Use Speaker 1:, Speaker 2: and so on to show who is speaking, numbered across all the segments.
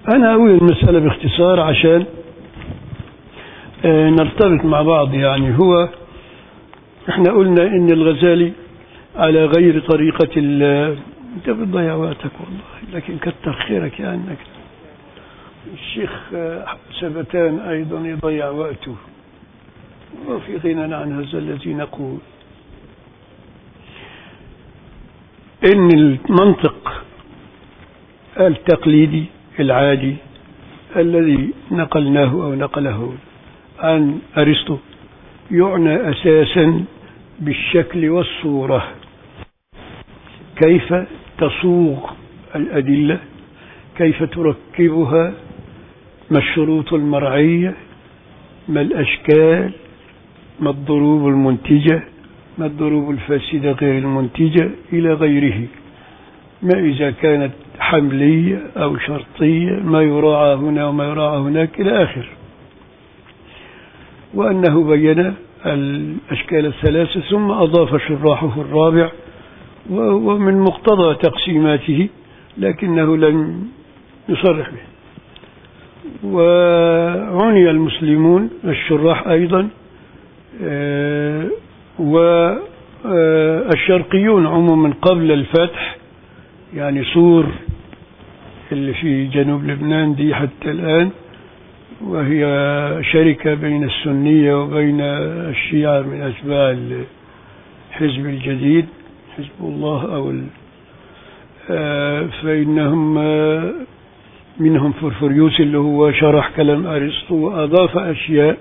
Speaker 1: أنا أقول المسألة باختصار عشان آه، نرتبط مع بعض يعني هو احنا قلنا ان الغزالي على غير طريقة ال انت بتضيع وقتك والله لكن كتر خيرك يا انك الشيخ آه، سبتان ايضا يضيع وقته وفي غنى عن هذا الذي نقول ان المنطق التقليدي العادي الذي نقلناه او نقله عن ارسطو يعنى اساسا بالشكل والصوره كيف تصوغ الادله كيف تركبها ما الشروط المرعيه ما الاشكال ما الضروب المنتجه ما الضروب الفاسده غير المنتجه الى غيره ما اذا كانت حمليه او شرطيه ما يراعى هنا وما يراعى هناك الى اخره وأنه بين الأشكال الثلاثة ثم أضاف شراحه الرابع وهو من مقتضى تقسيماته لكنه لم يصرح به وعني المسلمون الشراح أيضا والشرقيون عموما قبل الفتح يعني سور اللي في جنوب لبنان دي حتى الآن وهي شركة بين السنية وبين الشيعة من أتباع الحزب الجديد حزب الله أو فإنهم منهم فرفريوس اللي هو شرح كلام أرسطو وأضاف أشياء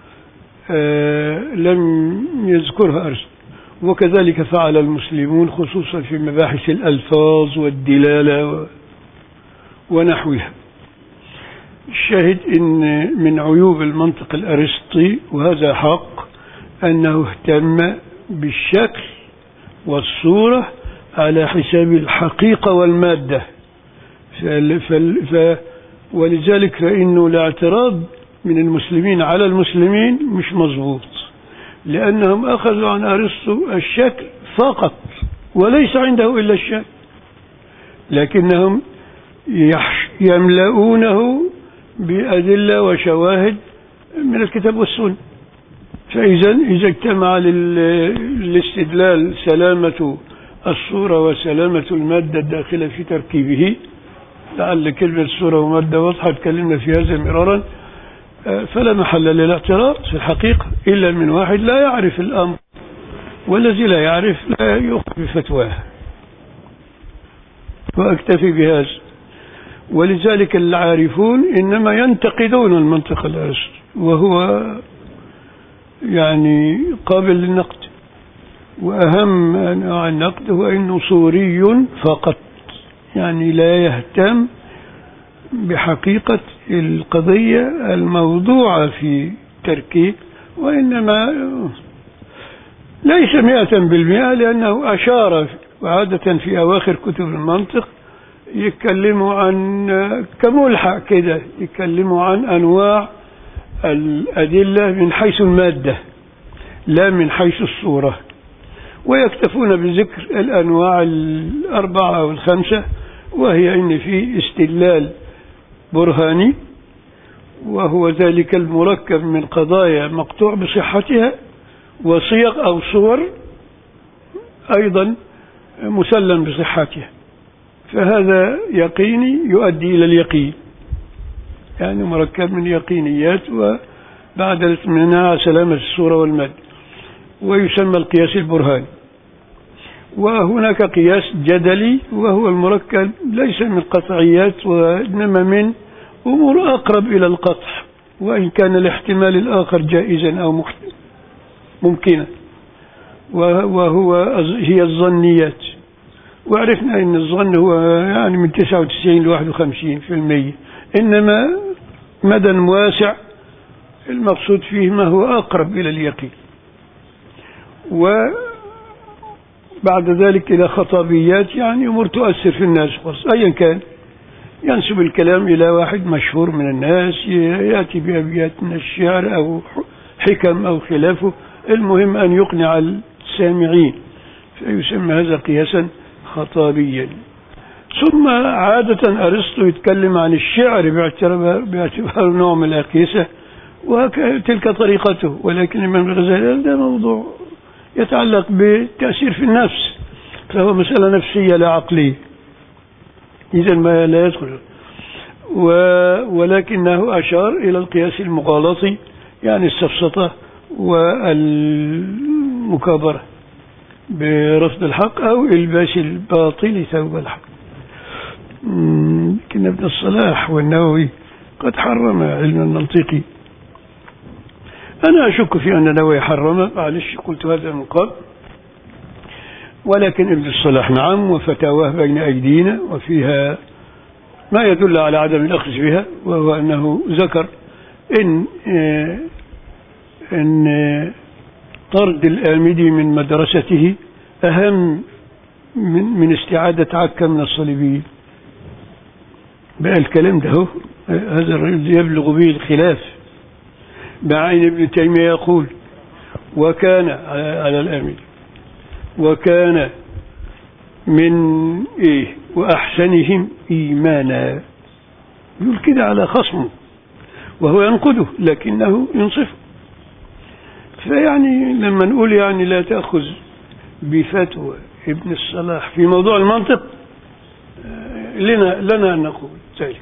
Speaker 1: لم يذكرها أرسطو وكذلك فعل المسلمون خصوصا في مباحث الألفاظ والدلالة ونحوها الشاهد ان من عيوب المنطق الارسطي وهذا حق انه اهتم بالشكل والصورة على حساب الحقيقة والمادة فل فل ف ولذلك فإنه الاعتراض من المسلمين على المسلمين مش مظبوط لأنهم أخذوا عن أرسطو الشكل فقط وليس عنده إلا الشكل لكنهم يملؤونه بأدلة وشواهد من الكتاب والسنة فإذا إذا اجتمع للاستدلال سلامة الصورة وسلامة المادة الداخلة في تركيبه لعل كلمة صورة ومادة واضحة تكلمنا في هذا مرارا فلا محل للاعتراض في الحقيقة إلا من واحد لا يعرف الأمر والذي لا يعرف لا يخفي بفتواه وأكتفي بهذا ولذلك العارفون إنما ينتقدون المنطق الأرسطي وهو يعني قابل للنقد وأهم أنواع النقد هو أنه صوري فقط يعني لا يهتم بحقيقة القضية الموضوعة في تركيب وإنما ليس مئة بالمئة لأنه أشار وعادة في أواخر كتب المنطق يتكلموا عن كملحق كده يتكلموا عن أنواع الأدلة من حيث المادة لا من حيث الصورة ويكتفون بذكر الأنواع الأربعة أو الخمسة وهي أن في استدلال برهاني وهو ذلك المركب من قضايا مقطوع بصحتها وصيغ أو صور أيضا مسلم بصحتها فهذا يقيني يؤدي إلى اليقين يعني مركب من يقينيات وبعد الاطمئنان على سلامة الصورة والمد ويسمى القياس البرهاني وهناك قياس جدلي وهو المركب ليس من قطعيات وإنما من أمور أقرب إلى القطع وإن كان الاحتمال الآخر جائزا أو ممكنا وهو هي الظنيات وعرفنا ان الظن هو يعني من 99 ل 51 في المية انما مدى واسع المقصود فيه ما هو اقرب الى اليقين وبعد ذلك الى خطابيات يعني امور تؤثر في الناس خاص ايا كان ينسب الكلام الى واحد مشهور من الناس ياتي بابيات من الشعر او حكم او خلافه المهم ان يقنع السامعين فيسمى هذا قياسا خطابيا ثم عادة أرسطو يتكلم عن الشعر باعتبار, باعتبار نوع من الأقيسة وتلك طريقته ولكن الإمام الغزالي هذا موضوع يتعلق بالتأثير في النفس فهو مسألة نفسية لا عقلية إذا ما لا يدخل ولكنه أشار إلى القياس المغالطي يعني السفسطة والمكابرة برفض الحق أو إلباس الباطل ثوب الحق لكن ابن الصلاح والنووي قد حرم علم المنطقي أنا أشك في أن النووي حرم معلش قلت هذا من قبل ولكن ابن الصلاح نعم وفتاواه بين أيدينا وفيها ما يدل على عدم الأخذ بها وهو أنه ذكر إن إن طرد الآمدي من مدرسته أهم من, من استعادة عكا من الصليبيين بقى الكلام ده هو هذا الرجل يبلغ به الخلاف بعين ابن تيمية يقول وكان على الآمدي وكان من إيه وأحسنهم إيمانا يقول كده على خصمه وهو ينقده لكنه ينصفه فيعني لما نقول يعني لا تأخذ بفتوى ابن الصلاح في موضوع المنطق لنا لنا أن نقول ذلك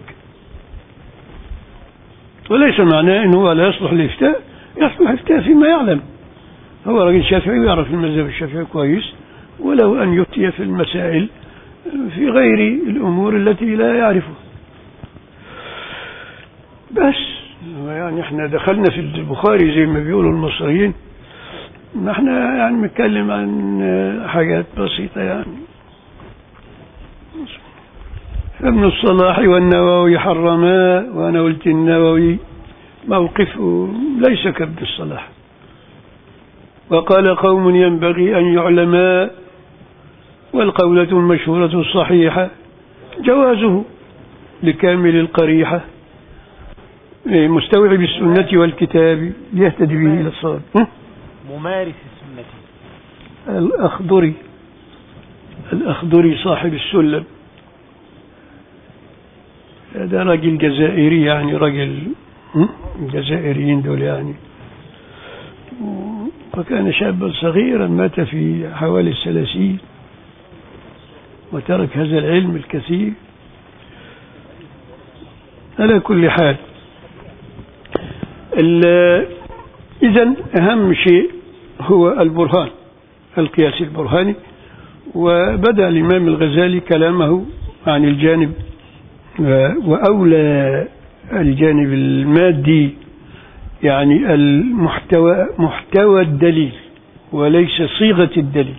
Speaker 1: وليس معناه أنه لا يصلح الافتاء يصلح الافتاء فيما يعلم هو راجل شافعي ويعرف المذهب الشافعي كويس ولو أن يفتي في المسائل في غير الأمور التي لا يعرفها بس يعني احنا دخلنا في البخاري زي ما بيقولوا المصريين احنا يعني بنتكلم عن حاجات بسيطة يعني ابن الصلاح والنووي حرما وانا قلت النووي موقفه ليس كابن الصلاح وقال قوم ينبغي أن يعلم والقولة المشهورة الصحيحة جوازه لكامل القريحة مستوعب السنة والكتاب يهتدي به إلى الصواب
Speaker 2: ممارس السنة
Speaker 1: الأخضري الأخضري صاحب السلم هذا راجل جزائري يعني راجل الجزائريين دول يعني وكان شابا صغيرا مات في حوالي الثلاثين وترك هذا العلم الكثير على كل حال إذا أهم شيء هو البرهان القياس البرهاني وبدأ الإمام الغزالي كلامه عن الجانب وأولى الجانب المادي يعني المحتوى محتوى الدليل وليس صيغة الدليل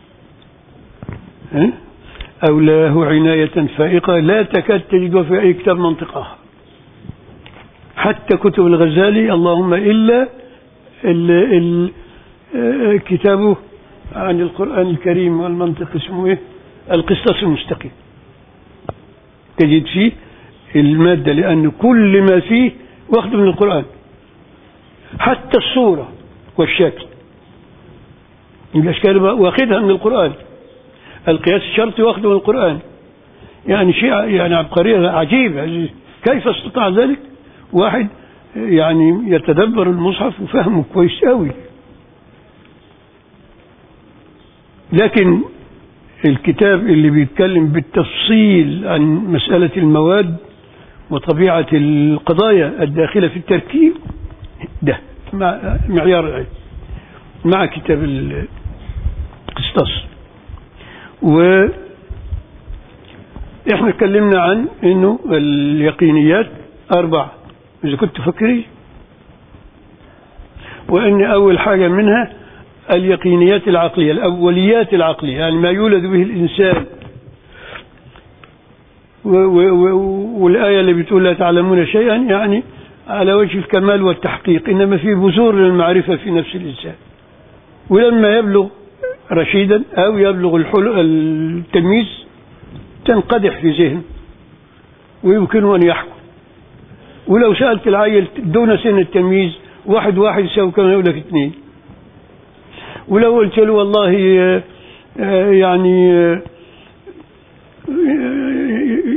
Speaker 1: أولاه عناية فائقة لا تكاد تجد في أي كتاب منطقها حتى كتب الغزالي اللهم إلا ال ال كتابه عن القرآن الكريم والمنطق اسمه إيه القسطاس المستقيم تجد فيه المادة لأن كل ما فيه واخد من القرآن حتى الصورة والشكل الأشكال واخدها من القرآن القياس الشرطي واخده من القرآن يعني شيء يعني عبقرية عجيبة كيف استطاع ذلك واحد يعني يتدبر المصحف وفهمه كويس قوي لكن الكتاب اللي بيتكلم بالتفصيل عن مسألة المواد وطبيعة القضايا الداخلة في التركيب ده مع معيار العلم مع كتاب القسطاس و احنا اتكلمنا عن انه اليقينيات اربعة اذا كنت فكري وان اول حاجة منها اليقينيات العقلية الاوليات العقلية يعني ما يولد به الانسان والآية اللي بتقول لا تعلمون شيئا يعني على وجه الكمال والتحقيق إنما في بذور للمعرفة في نفس الإنسان ولما يبلغ رشيدا أو يبلغ التلميذ تنقدح في ذهنه ويمكنه أن يحكم ولو سألت العيل دون سن التمييز واحد واحد يساوي كم يقول لك اثنين ولو قلت له والله يعني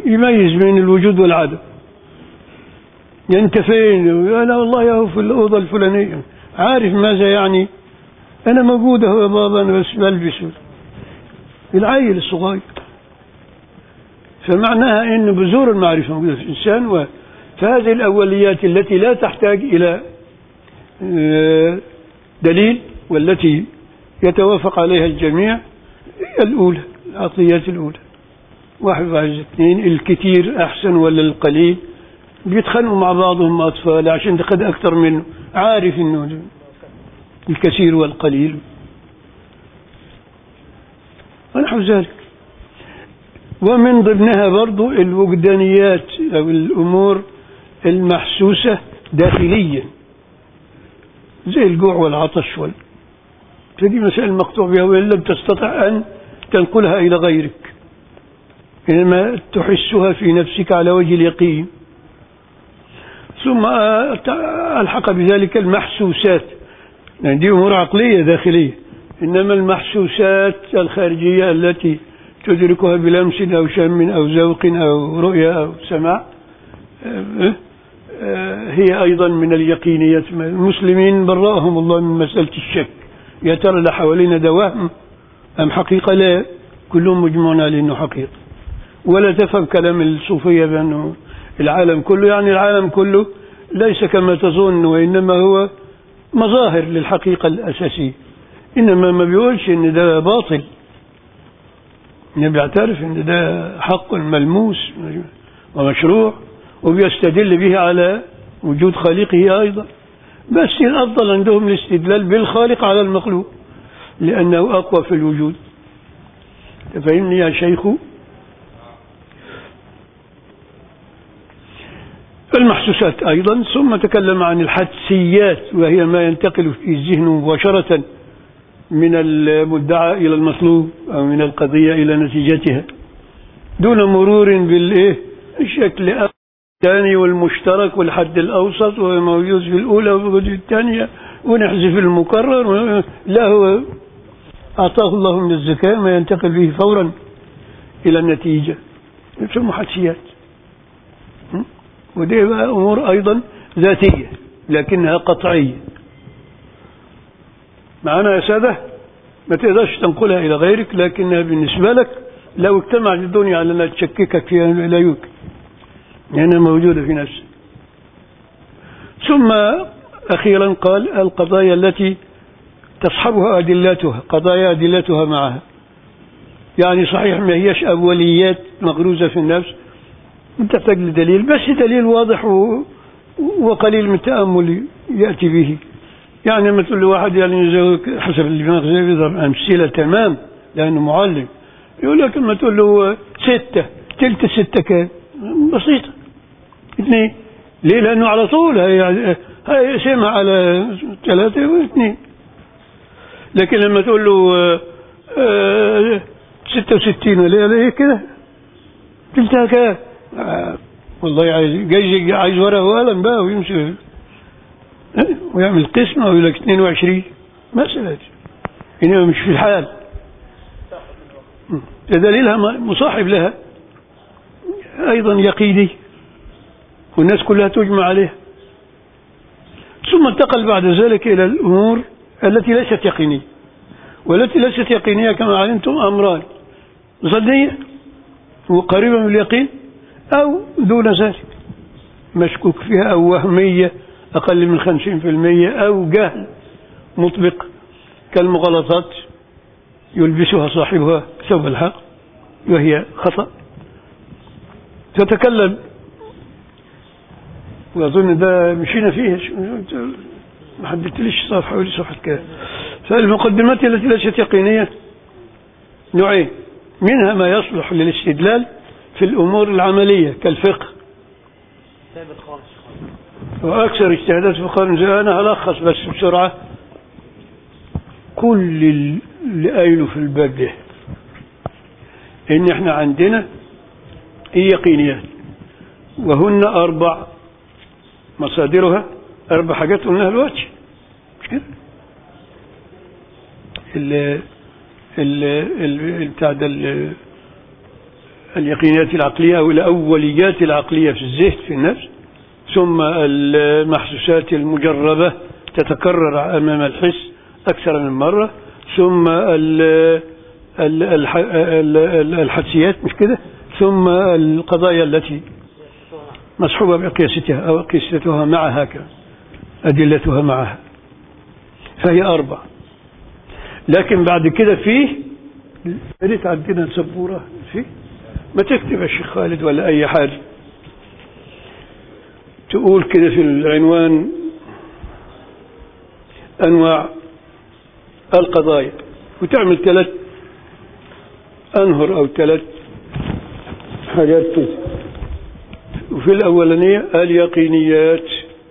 Speaker 1: يميز بين الوجود والعدم يعني انت فين انا والله يا في الاوضه الفلانيه عارف ماذا يعني انا موجود اهو يا بابا انا بس بلبس العيل الصغير فمعناها ان بذور المعرفه موجوده في الانسان فهذه الاوليات التي لا تحتاج الى آه، دليل والتي يتوافق عليها الجميع هي الأولى العطيات الأولى واحد واحد اثنين الكثير أحسن ولا القليل بيتخانقوا مع بعضهم أطفال عشان تاخذ أكثر منه عارف إنه الكثير والقليل ونحو ذلك ومن ضمنها برضو الوجدانيات أو الأمور المحسوسة داخليا زي الجوع والعطش وال فدي مسائل مقطوع بها وإن لم تستطع أن تنقلها إلى غيرك إنما تحسها في نفسك على وجه اليقين ثم ألحق بذلك المحسوسات يعني دي أمور عقلية داخلية إنما المحسوسات الخارجية التي تدركها بلمس أو شم أو ذوق أو رؤية أو سماع هي أيضا من اليقينيات المسلمين برأهم الله من مسألة الشك يا ترى اللي حوالينا ده وهم أم حقيقة لا كلهم مجمعون على أنه حقيقة ولا تفهم كلام الصوفية بأنه العالم كله يعني العالم كله ليس كما تظن وإنما هو مظاهر للحقيقة الأساسية إنما ما بيقولش إن ده باطل إنه بيعترف إن ده حق ملموس ومشروع وبيستدل به على وجود خالقه أيضا بس الأفضل عندهم الاستدلال بالخالق على المخلوق لأنه أقوى في الوجود فإني يا شيخ المحسوسات أيضا ثم تكلم عن الحدسيات وهي ما ينتقل في الذهن مباشرة من المدعى إلى المطلوب أو من القضية إلى نتيجتها دون مرور بالإيه الشكل الثاني والمشترك والحد الأوسط وموجود في الأولى وموجود في الثانية ونحذف المكرر لا هو أعطاه الله من الزكاة ما ينتقل به فورا إلى النتيجة ثم حدسيات ودي أمور أيضا ذاتية لكنها قطعية معنا يا سادة ما تقدرش تنقلها إلى غيرك لكنها بالنسبة لك لو اجتمعت الدنيا على أنها تشككك فيها لا يمكن لأنها موجودة في نفسك ثم أخيرا قال القضايا التي تصحبها أدلتها قضايا أدلتها معها يعني صحيح ما هيش أوليات مغروزة في النفس تحتاج لدليل بس دليل واضح وقليل من التأمل يأتي به يعني لما تقول لواحد يعني حسب الدماغ زي بيضرب أمثلة تمام لأنه معلم يقول لك لما تقول له ستة تلت ستة كام بسيطة اثنين ليه لأنه على طول هي هي سمع على ثلاثة واثنين لكن لما تقول له آه، ستة وستين ولا ايه كده قلتها كده آه، والله عايز جاي عايز ورقة وقلم بقى ويمشي ويعمل قسمة ويقول لك 22 مثلا إنما مش في الحال دليلها مصاحب لها أيضا يقيني والناس كلها تجمع عليه ثم انتقل بعد ذلك إلى الأمور التي ليست يقينية والتي ليست يقينية كما علمتم أمران ظنية وقريبة من اليقين أو دون ذلك مشكوك فيها أو وهمية أقل من خمسين في المية أو جهل مطبق كالمغالطات يلبسها صاحبها ثوب الحق وهي خطأ تتكلم وأظن ده مشينا فيه ما حددتليش صفحة ولا صفحة كذا فالمقدمات التي ليست يقينية نوعين منها ما يصلح للاستدلال في الأمور العملية كالفقه وأكثر اجتهادات في القرن أنا هلخص بس بسرعة كل اللي قايله في الباب ده إن إحنا عندنا يقينيات وهن أربع مصادرها أربع حاجات قلناها دلوقتي مش كده؟ ال ال ال بتاع ده اليقينيات العقلية أو الأوليات العقلية في الذهن في النفس ثم المحسوسات المجربة تتكرر أمام الحس أكثر من مرة ثم الحدسيات مش كده ثم القضايا التي مصحوبة بقياستها أو قياستها معها أدلتها معها فهي أربع لكن بعد كده فيه ريت عندنا سبورة فيه ما تكتب يا شيخ خالد ولا أي حاجة تقول كده في العنوان أنواع القضايا وتعمل ثلاث أنهر أو ثلاث حاجات كده وفي الأولانية اليقينيات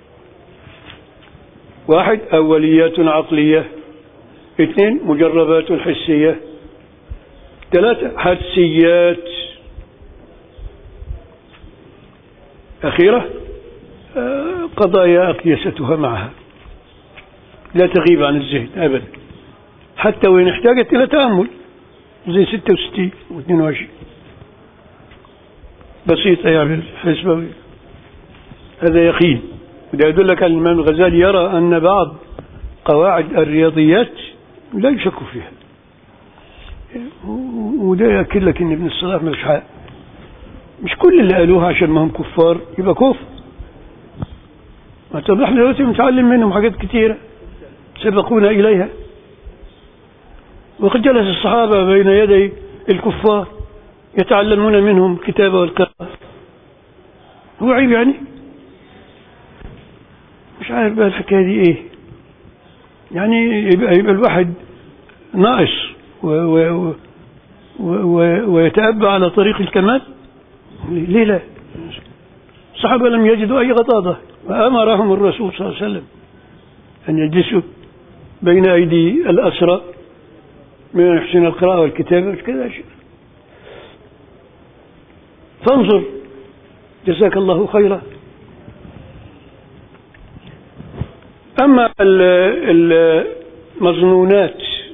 Speaker 1: واحد أوليات عقلية اثنين مجربات حسية ثلاثة حدسيات أخيرة آه، قضايا أقيستها معها لا تغيب عن الذهن أبدا حتى وإن احتاجت إلى تأمل زي 66 و 22 بسيطة يعني الحسبة هذا يقين وده يدلك على الإمام الغزالي يرى أن بعض قواعد الرياضيات لا يشك فيها وده يأكد لك أن ابن الصلاح مش حق مش كل اللي قالوها عشان ما هم كفار يبقى كفر ما طب احنا دلوقتي بنتعلم منهم حاجات كثيرة سبقونا إليها وقد جلس الصحابة بين يدي الكفار يتعلمون منهم كتابة والقراءة هو عيب يعني مش عارف بقى الحكاية دي ايه يعني يبقى, يبقى الواحد ناقص و و و ويتأبى على طريق الكمال ليه لا الصحابة لم يجدوا أي غضاضة وأمرهم الرسول صلى الله عليه وسلم أن يجلسوا بين أيدي الأسرى من يحسن القراءة والكتابة مش كذا شيء فانظر جزاك الله خيرا أما المظنونات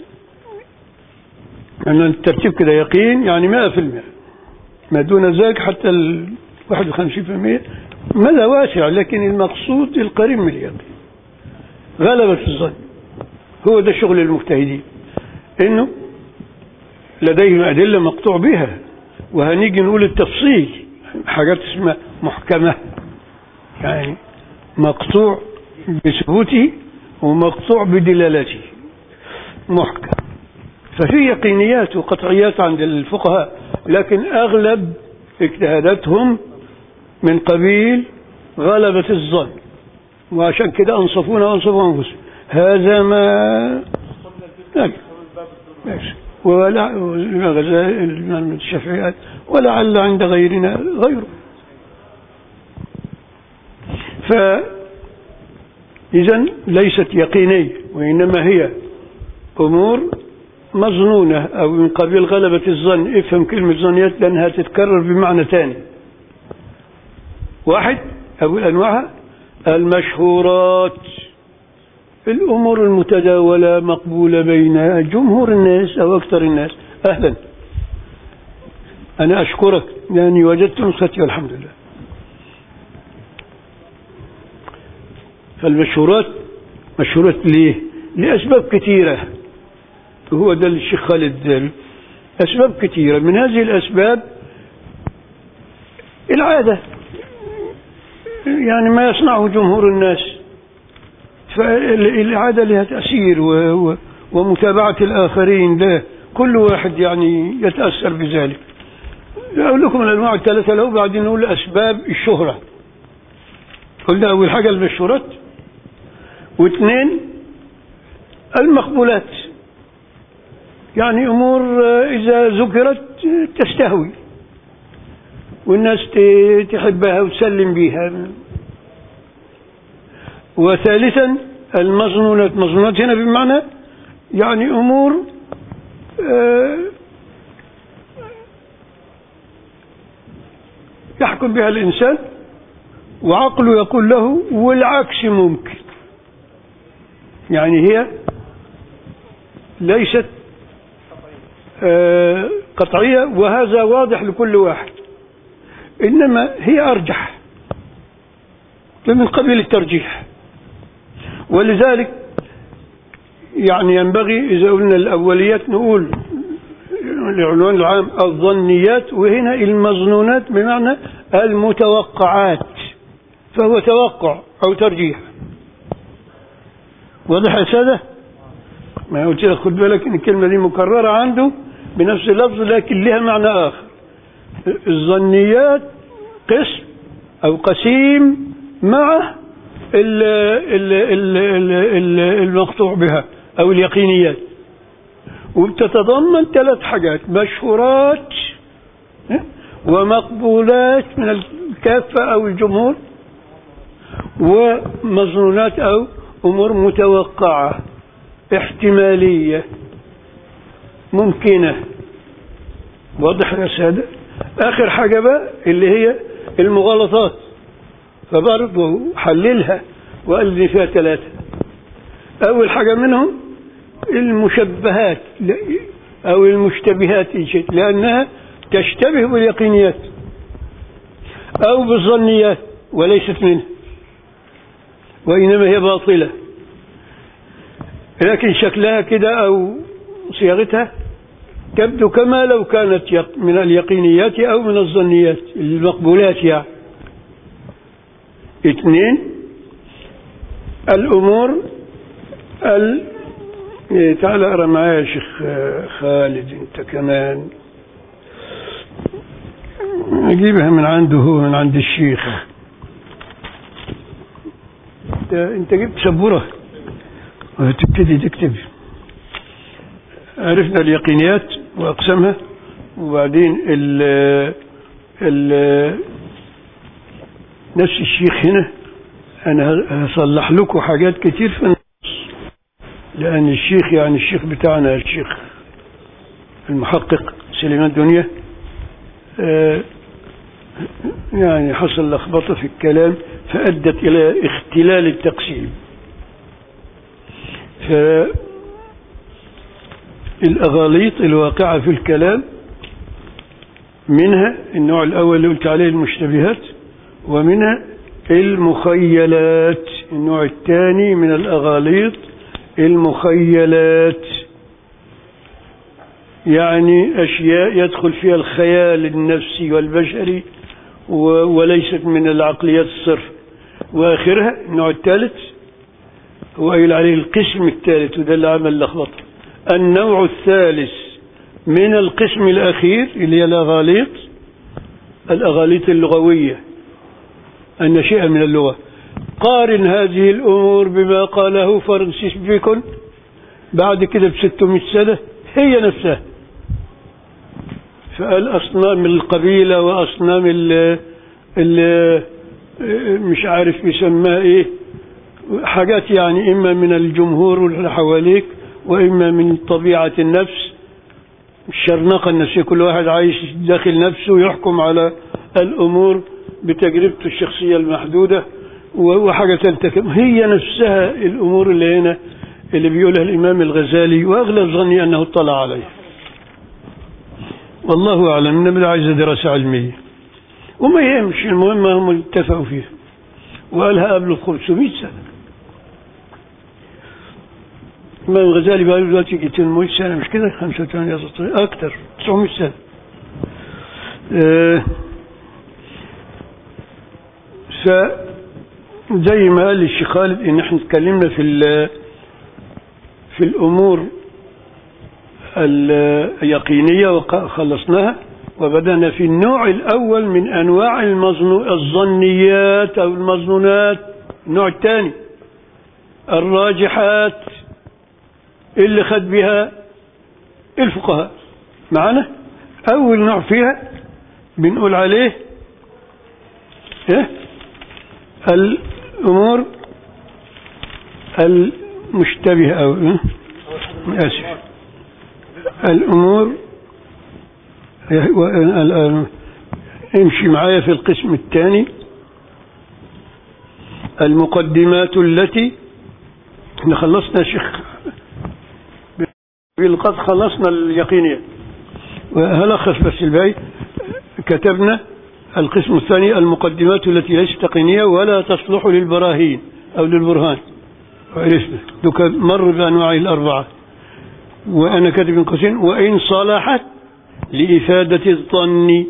Speaker 1: يعني الترتيب كده يقين يعني مائة في المئة ما دون ذلك حتى الواحد وخمسين في المئة مدى واسع لكن المقصود القريب من اليقين غلبة الظن هو ده شغل المجتهدين انه لديهم ادله مقطوع بها وهنيجي نقول التفصيل حاجات اسمها محكمه يعني مقطوع بثبوته ومقطوع بدلالته محكم ففي يقينيات وقطعيات عند الفقهاء لكن اغلب اجتهاداتهم من قبيل غلبة الظن وعشان كده انصفونا وانصفوا انفسهم هذا ما ماشي ولا الإمام الشافعي ولعل عند غيرنا غيره فإذا ليست يقينية وإنما هي أمور مظنونة أو من قبيل غلبة الظن افهم كلمة ظنيات لأنها تتكرر بمعنى ثاني واحد أقول أنواعها المشهورات الأمور المتداولة مقبولة بين جمهور الناس أو أكثر الناس أهلا أنا أشكرك لأني وجدت نسختي والحمد لله فالمشهورات مشهورات ليه لأسباب كثيرة هو ده الشيخ خالد ذل أسباب كثيرة من هذه الأسباب العادة يعني ما يصنعه جمهور الناس فالإعادة لها تأثير ومتابعة الآخرين له كل واحد يعني يتأثر بذلك أقول لكم الأنواع الثلاثة له بعدين نقول أسباب الشهرة قلنا أول حاجة المشهورات واثنين المقبولات يعني أمور إذا ذكرت تستهوي والناس تحبها وتسلم بها وثالثا المظنونات مظنونات هنا بمعنى يعني أمور آه، يحكم بها الإنسان وعقله يقول له والعكس ممكن يعني هي ليست آه، قطعية وهذا واضح لكل واحد إنما هي أرجح من قبيل الترجيح ولذلك يعني ينبغي إذا قلنا الأوليات نقول العنوان العام الظنيات وهنا المظنونات بمعنى المتوقعات فهو توقع أو ترجيح واضح يا سادة ما قلت لك خد بالك ان الكلمة دي مكررة عنده بنفس اللفظ لكن لها معنى آخر الظنيات قسم أو قسيم مع ال ال ال ال ال المقطوع بها أو اليقينيات وبتتضمن ثلاث حاجات مشهورات ومقبولات من الكافة أو الجمهور ومظنونات أو أمور متوقعة احتمالية ممكنة واضح يا سادة آخر حاجة بقى اللي هي المغالطات فبرضه حللها وقال لي فيها ثلاثة أول حاجة منهم المشبهات أو المشتبهات إن شئت لأنها تشتبه باليقينيات أو بالظنيات وليست منها وإنما هي باطلة لكن شكلها كده أو صياغتها تبدو كما لو كانت يق- من اليقينيات أو من الظنيات المقبولات يعني اثنين الأمور ال إيه، تعال اقرا معايا يا شيخ آه، خالد انت كمان اجيبها من عنده هو من عند الشيخ انت, انت جبت سبوره وتبتدي تكتب عرفنا اليقينيات واقسامها وبعدين ال ال نفس الشيخ هنا انا هصلح لكم حاجات كتير في النص لان الشيخ يعني الشيخ بتاعنا الشيخ المحقق سليمان دنيا آه، يعني حصل لخبطه في الكلام فادت الى اختلال التقسيم فالأغاليط الواقعة في الكلام منها النوع الأول اللي قلت عليه المشتبهات ومنها المخيلات النوع الثاني من الأغاليط المخيلات يعني أشياء يدخل فيها الخيال النفسي والبشري و- وليست من العقليات الصرف وآخرها النوع الثالث هو قايل عليه القسم الثالث وده اللي عمل لخبطه النوع الثالث من القسم الأخير اللي هي الأغاليط الأغاليط اللغوية الناشئة من اللغة قارن هذه الأمور بما قاله فرانسيس بيكون بعد كده ب 600 سنة هي نفسها فقال أصنام القبيلة وأصنام ال ال مش عارف يسمى إيه حاجات يعني إما من الجمهور واللي حواليك وإما من طبيعة النفس الشرنقة النفسية كل واحد عايش داخل نفسه يحكم على الأمور بتجربته الشخصية المحدودة و- وحاجة تلتكم هي نفسها الأمور اللي هنا اللي بيقولها الإمام الغزالي وأغلب ظني أنه اطلع عليه والله أعلم إنما ده عايزة دراسة علمية وما يهمش المهم هم اتفقوا فيها وقالها قبل 500 سنة الإمام الغزالي بقى له دلوقتي يجي 800 سنة مش كده 85 أكتر 900 سنة آه، فزي ما قال الشيخ خالد إن احنا اتكلمنا في ال- في الأمور اليقينية وخلصناها وبدأنا في النوع الأول من أنواع المظنو الظنيات أو المظنونات النوع الثاني الراجحات اللي خد بها الفقهاء معنا أول نوع فيها بنقول عليه إيه؟ الأمور المشتبهة أو إيه؟ آسف الأمور و- ال- ال- امشي معايا في القسم الثاني المقدمات التي احنا خلصنا يا شيخ قد خلصنا اليقينية وهلخص بس الباقي كتبنا القسم الثاني المقدمات التي ليست تقنية ولا تصلح للبراهين أو للبرهان وعرفنا دوك مر بأنواعه الأربعة وأنا كاتب من قوسين وإن صلحت لإفادة الظن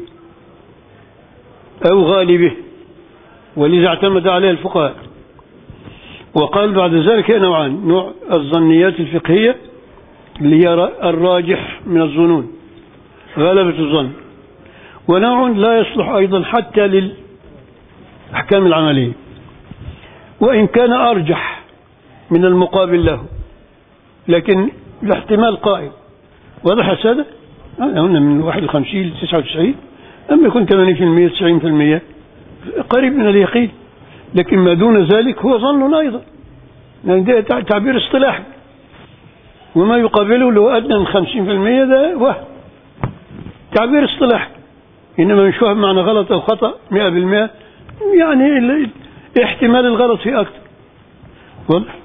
Speaker 1: أو غالبه ولذا اعتمد عليه الفقهاء وقال بعد ذلك نوعان نوع الظنيات الفقهية اللي هي الراجح من الظنون غلبة الظن ونوع لا يصلح أيضا حتى للأحكام العملية وإن كان أرجح من المقابل له لكن الاحتمال قائم واضح هذا؟ هنا من 51 ل 99 أما يكون 80% 90% قريب من اليقين لكن ما دون ذلك هو ظن أيضا يعني ده تعبير اصطلاحي وما يقابله لو أدنى من 50% ده وهم تعبير اصطلاحي إنما مش فاهم معنى غلط أو خطأ 100% يعني احتمال الغلط فيه أكثر واضح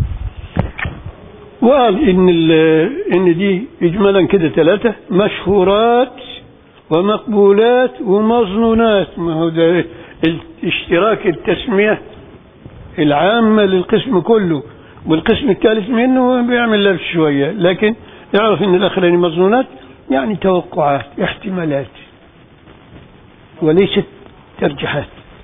Speaker 1: وقال إن إن دي إجمالا كده ثلاثة مشهورات ومقبولات ومظنونات ما هو ده اشتراك التسمية العامة للقسم كله والقسم الثالث منه بيعمل لف شوية لكن يعرف ان الاخرين مظنونات يعني توقعات احتمالات وليست ترجيحات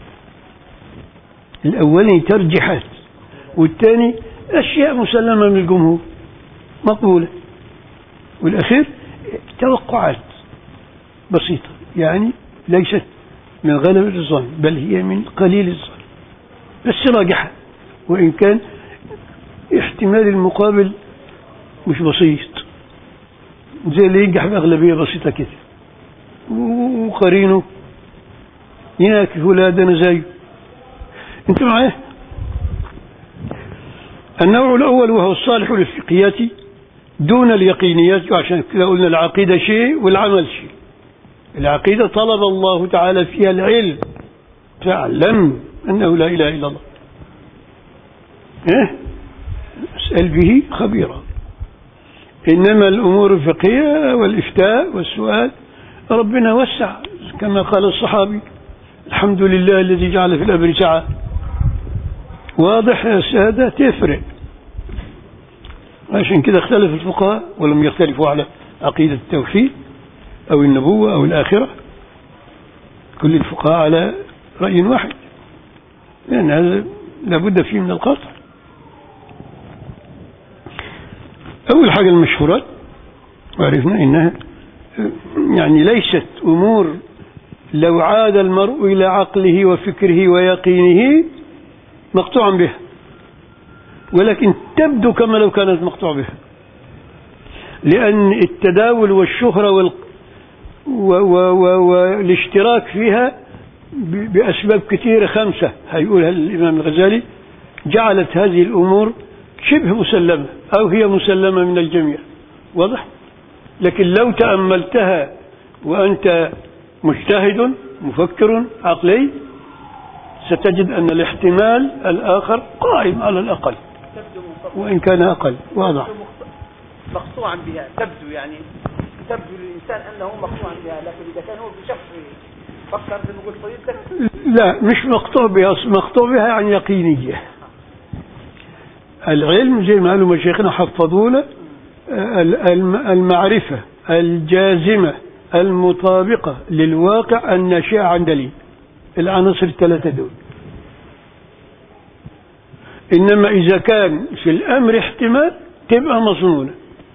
Speaker 1: الاولاني ترجيحات والثاني اشياء مسلمة من الجمهور مقبولة والاخير توقعات بسيطة يعني ليست من غلبة الظن بل هي من قليل الظن بس راجحة وإن كان احتمال المقابل مش بسيط زي اللي ينجح بأغلبية بسيطة كده وقرينه يناكف ولادنا زيه انت معايا النوع الأول وهو الصالح للفقهيات دون اليقينيات عشان كده قلنا العقيدة شيء والعمل شيء العقيدة طلب الله تعالى فيها العلم تعلم أنه لا إله إلا الله إيه؟ اسأل به خبيرا إنما الأمور الفقهية والإفتاء والسؤال ربنا وسع كما قال الصحابي الحمد لله الذي جعل في الأمر سعة واضح يا سادة تفرق عشان كده اختلف الفقهاء ولم يختلفوا على عقيدة التوحيد أو النبوة أو الآخرة كل الفقهاء على رأي واحد لأن هذا لابد فيه من القطع أول حاجة المشهورات وعرفنا إنها يعني ليست أمور لو عاد المرء إلى عقله وفكره ويقينه مقطوعا بها ولكن تبدو كما لو كانت مقطوع بها لأن التداول والشهرة والاشتراك فيها بأسباب كثيرة خمسة هيقولها الإمام الغزالي جعلت هذه الأمور شبه مسلمة أو هي مسلمة من الجميع واضح لكن لو تأملتها وأنت مجتهد مفكر عقلي ستجد أن الاحتمال الآخر قائم على الأقل وإن كان أقل واضح
Speaker 2: مقطوعا بها تبدو يعني تبدو للإنسان أنه مقطوعا بها لكن إذا كان هو بشخص فكر زي ما قلت طيب
Speaker 1: لا مش مقطوع بها مقطوع بها يعني يقينية العلم زي ما قالوا مشايخنا حفظونا المعرفة الجازمة المطابقة للواقع الناشئة عن دليل العناصر الثلاثة دول إنما إذا كان في الأمر احتمال تبقى مظنونة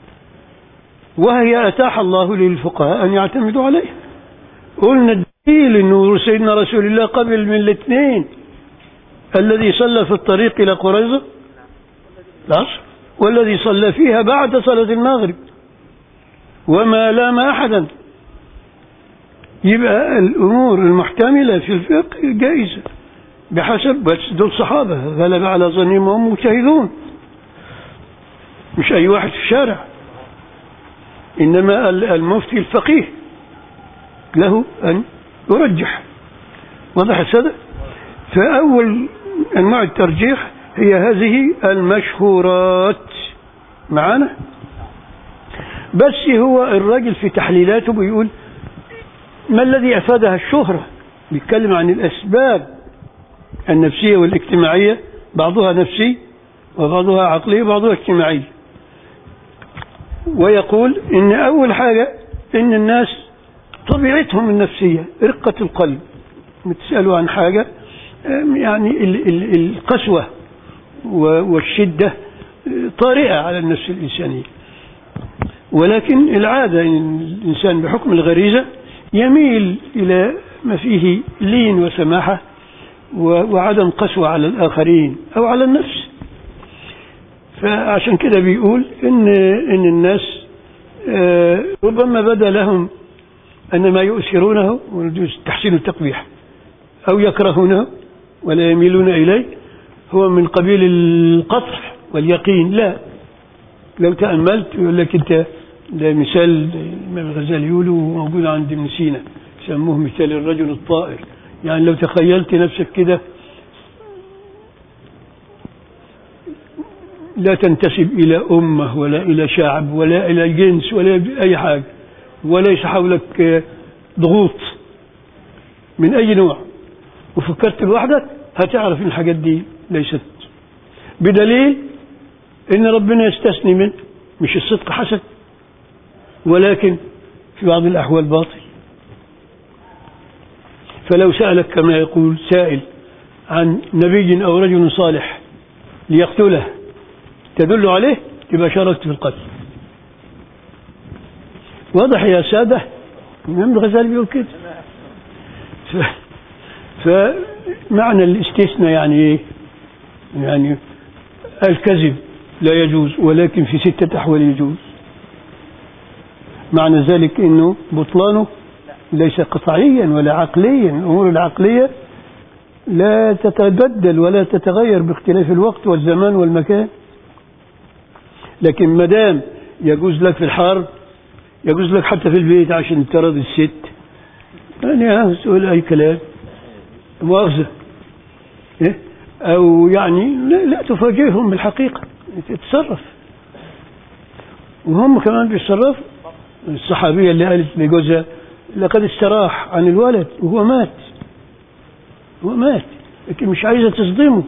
Speaker 1: وهي أتاح الله للفقهاء أن يعتمدوا عليها قلنا الدليل أنه سيدنا رسول الله قبل من الاثنين الذي صلى في الطريق إلى قريظة العصر والذي صلى فيها بعد صلاة المغرب وما لام أحدا يبقى الأمور المحتملة في الفقه جائزة بحسب بس دول صحابة غلب على ظنهم وهم مجتهدون مش أي واحد في الشارع إنما المفتي الفقيه له أن يرجح واضح السادة فأول أنواع الترجيح هي هذه المشهورات معنا بس هو الراجل في تحليلاته بيقول ما الذي أفادها الشهرة بيتكلم عن الأسباب النفسية والاجتماعية بعضها نفسي وبعضها عقلي وبعضها اجتماعي ويقول إن أول حاجة إن الناس طبيعتهم النفسية رقة القلب بتسألوا عن حاجة يعني ال- ال- القسوة و- والشدة طارئة على النفس الإنسانية ولكن العادة إن الإنسان بحكم الغريزة يميل إلى ما فيه لين وسماحة و- وعدم قسوة على الآخرين أو على النفس فعشان كده بيقول إن إن الناس آه، ربما بدا لهم أن ما يؤثرونه ويجوز تحسين التقبيح أو يكرهونه ولا يميلون إليه هو من قبيل القطع واليقين لا لو تأملت يقول لك أنت ده مثال الإمام الغزالي يقوله موجود عند ابن سينا يسموه مثال الرجل الطائر يعني لو تخيلت نفسك كده لا تنتسب إلى أمة ولا إلى شعب ولا إلى جنس ولا أي حاجة وليس حولك آه، ضغوط من أي نوع وفكرت لوحدك هتعرف إن الحاجات دي ليست بدليل إن ربنا يستثني منه مش الصدق حسن ولكن في بعض الأحوال باطل فلو سألك كما يقول سائل عن نبي أو رجل صالح ليقتله تدل عليه يبقى شاركت في القتل واضح يا سادة الإمام الغزالي بيقول كده ف... فمعنى الاستثناء يعني ايه يعني الكذب لا يجوز ولكن في ستة أحوال يجوز معنى ذلك أنه بطلانه ليس قطعيا ولا عقليا الأمور العقلية لا تتبدل ولا تتغير باختلاف الوقت والزمان والمكان لكن ما دام يجوز لك في الحرب يجوز لك حتى في البيت عشان ترضي الست يعني ها تقول أي كلام مؤاخذة إيه؟ أو يعني لا, لا تفاجئهم بالحقيقة تتصرف وهم كمان بيتصرفوا الصحابية اللي قالت لجوزها لقد استراح عن الولد وهو مات هو مات لكن مش عايزة تصدمه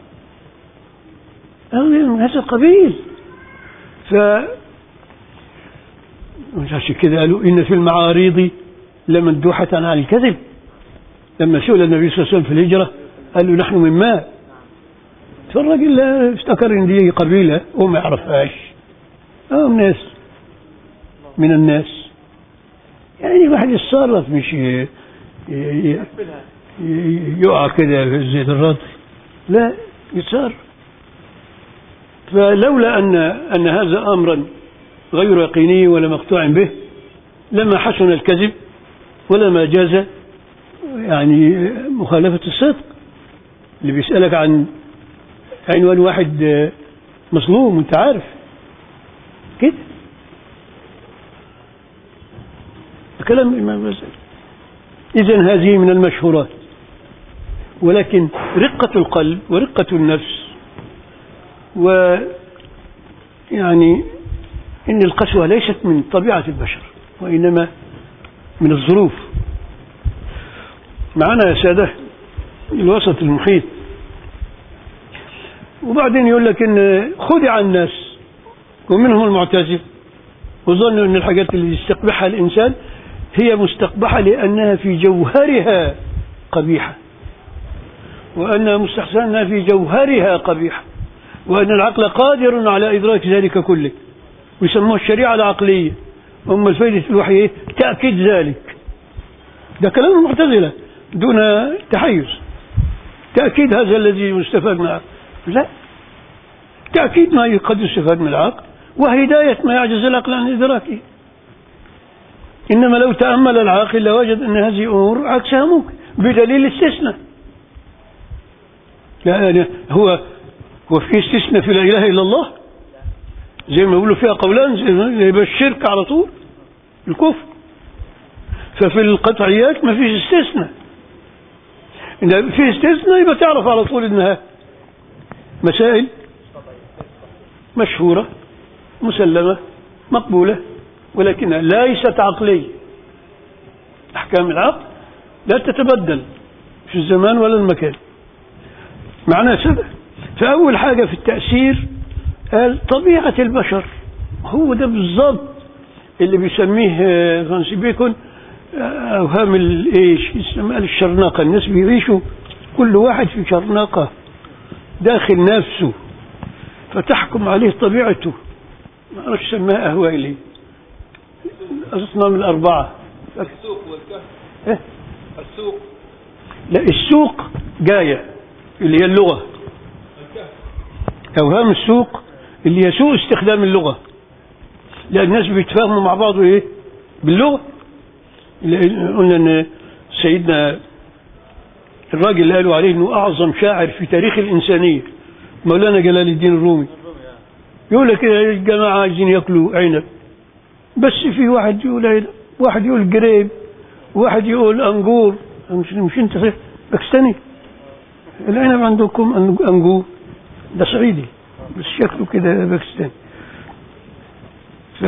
Speaker 1: أو من هذا القبيل ف مش عشان كده قالوا إن في المعاريض لمندوحة عن الكذب لما سئل النبي صلى الله عليه وسلم في الهجرة قال له نحن من ماء فالراجل افتكر ان دي قبيلة هو ما يعرفهاش اه ناس من الناس يعني واحد يتصرف مش ي- ي- ي- يقع كده في الزيت الرطب لا يتصرف فلولا ان ان هذا امرا غير يقيني ولا مقطوع به لما حسن الكذب ولما جاز يعني مخالفة الصدق اللي بيسألك عن عنوان واحد آه، مظلوم وانت عارف كده كلام الإمام الغزالي إذا هذه من المشهورات ولكن رقة القلب ورقة النفس و يعني إن القسوة ليست من طبيعة البشر وإنما من الظروف معنا يا سادة الوسط المحيط وبعدين يقول لك ان خدع الناس ومنهم المعتزل وظنوا ان الحاجات اللي يستقبحها الانسان هي مستقبحه لانها في جوهرها قبيحه وانها مستحسنه في جوهرها قبيحه وان العقل قادر على ادراك ذلك كله ويسموها الشريعه العقليه هم الفائده الوحي إيه؟ تاكيد ذلك ده كلام المعتزله دون تحيز تاكيد هذا الذي يستفاد من العقل لا تأكيد ما قد يستفاد من العقل وهداية ما يعجز العقل عن إدراكه إنما لو تأمل العاقل لوجد أن هذه أمور عكسها ممكن بدليل الاستثناء لا يعني هو هو في استثناء في لا إله إلا الله زي ما يقولوا فيها قولان زي ما يبقى الشرك على طول الكفر ففي القطعيات ما فيش استثناء إن في استثناء يبقى تعرف على طول إنها مسائل مشهورة مسلمة مقبولة ولكنها ليست عقلية أحكام العقل لا تتبدل في الزمان ولا المكان معنى سبب فأول حاجة في التأثير قال طبيعة البشر هو ده بالظبط اللي بيسميه آه، فرانسي بيكون آه، أوهام الإيش يسمى الشرنقة الناس بيعيشوا كل واحد في شرنقة داخل نفسه فتحكم عليه طبيعته ما أعرفش سماها أهواء ليه الأصنام الأربعة
Speaker 3: السوق والكهف
Speaker 1: إيه؟
Speaker 3: السوق
Speaker 1: لا السوق جاية اللي هي اللغة
Speaker 3: الكهف
Speaker 1: أوهام السوق اللي هي سوء استخدام اللغة لأن الناس بيتفاهموا مع بعض إيه باللغة اللي قلنا إن سيدنا الراجل اللي قالوا عليه إنه أعظم شاعر في تاريخ الإنسانية مولانا جلال الدين الرومي يقول لك إيه الجماعة عايزين ياكلوا عنب بس في واحد يقول عنب واحد يقول جريب واحد يقول أنجور مش مش أنت صحيح باكستاني العنب عندكم أنج- أنجور ده صعيدي بس شكله كده باكستاني ف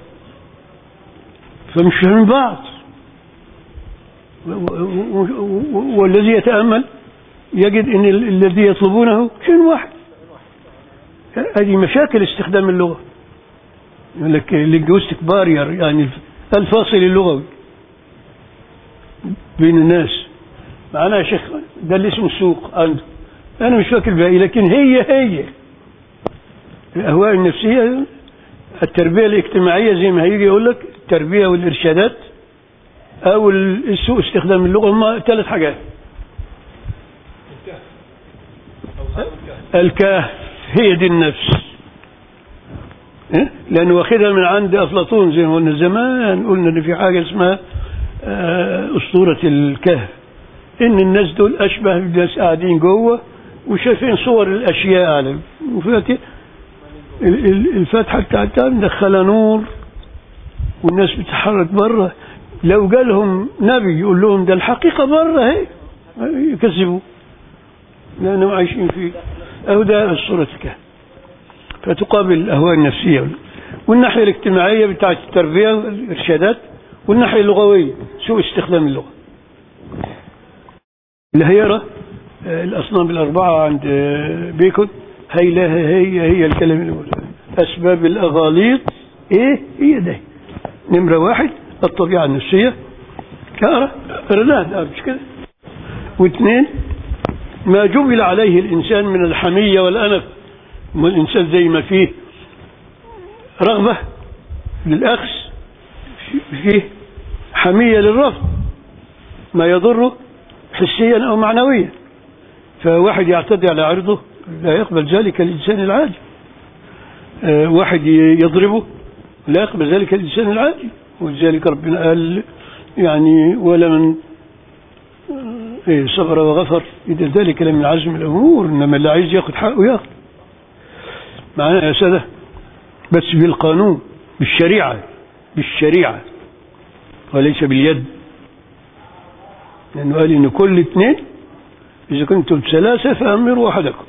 Speaker 1: فمش فاهمين بعض و- و- و- والذي يتأمل يجد ان ال- الذي يطلبونه شيء واحد هذه مشاكل استخدام اللغة يقول لك linguistic barrier يعني الفاصل اللغوي بين الناس معناها يا شيخ ده اللي اسمه السوق عنده انا مش فاكر باقي لكن هي هي الاهواء النفسيه التربيه الاجتماعيه زي ما هيجي يقول لك التربيه والارشادات او السوء استخدام اللغه هم ثلاث حاجات
Speaker 3: الكهف أوهام الكهف
Speaker 1: الكهف هي دي النفس إيه؟ لأنه واخدها من عند أفلاطون زي ما قلنا زمان قلنا إن في حاجة اسمها آه، أسطورة الكهف إن الناس دول أشبه بالناس قاعدين جوه وشايفين صور الأشياء على وفاتح ال- ال- الفتحة بتاعتها مدخلة نور والناس بتتحرك بره لو جالهم نبي يقول لهم ده الحقيقة بره اهي يكذبوا لأنهم عايشين في أو ده صورة الكهف فتقابل الأهواء النفسية والناحية الاجتماعية بتاعت التربية والإرشادات والناحية اللغوية سوء استخدام اللغة الهيرة آه، الأصنام الأربعة عند آه، بيكون هي لا هي هي الكلام الأول أسباب الأغاليط إيه هي ده نمرة واحد الطبيعة النفسية كارة رناد آه، مش كده واثنين ما جبل عليه الإنسان من الحمية والأنف ما الإنسان زي ما فيه رغبة للأخذ فيه حمية للرفض ما يضره حسيا أو معنويا فواحد يعتدي على عرضه لا يقبل ذلك الإنسان العادي آه، واحد يضربه لا يقبل ذلك الإنسان العادي ولذلك ربنا قال يعني ولمن إيه صبر وغفر إذا ذلك لمن عزم الأمور إنما اللي عايز ياخد حقه ياخد معنا يا سادة بس بالقانون بالشريعة بالشريعة وليس باليد لأنه قال إن كل اثنين إذا كنتم ثلاثة فأمروا أحدكم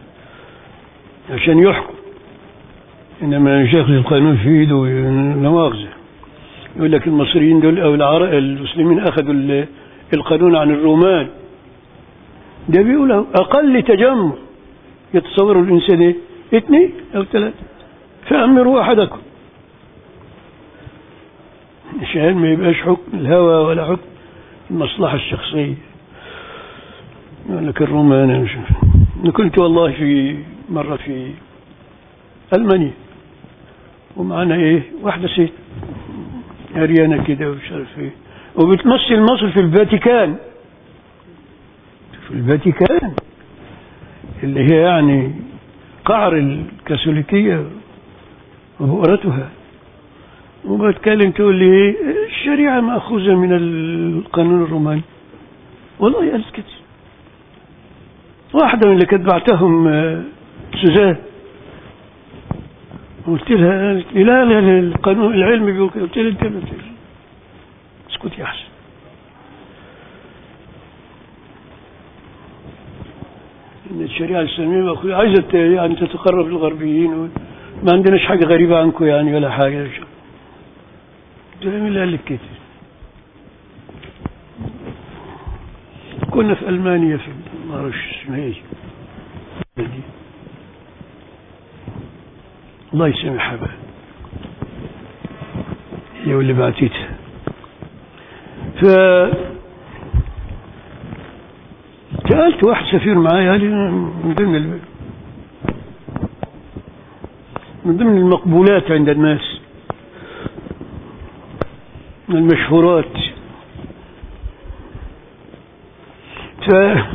Speaker 1: عشان يحكم إنما ياخذ القانون في إيده لا مؤاخذة يقول لك المصريين دول أو العرب المسلمين أخذوا ال- القانون عن الرومان ده بيقول أهو أقل تجمع يتصور الإنسان إيه؟ اثنين أو ثلاثة فأمروا أحدكم عشان ما يبقاش حكم الهوى ولا حكم المصلحة الشخصية يقول لك الرومان أنا مش عارف. أنا كنت والله في مرة في ألمانيا ومعنا إيه واحدة ست عريانة كده ومش عارف إيه وبتمثل مصر في الفاتيكان في الفاتيكان اللي هي يعني قعر الكاثوليكية وبؤرتها وبتكلم تقول لي إيه الشريعة مأخوذة من القانون الروماني والله قالت كده واحدة من اللي كانت بعتهم آه، سوزان قلت لها قالت لي لا لا لا القانون العلم بيقول كده قلت لها انت ما تقولش. اسكتي احسن ان الشريعه الاسلاميه مأخوذة- عايزه ت- يعني تتقرب للغربيين و- ما عندناش حاجه غريبه عنكم يعني ولا حاجه تعملها لك كده كنا في ألمانيا في ما اعرفش اسمها ايه دي. الله يسامحها بقى هي واللي بعتتها ف سألت واحد سفير معايا قال لي من ضمن ال... من ضمن المقبولات عند الناس من المشهورات ف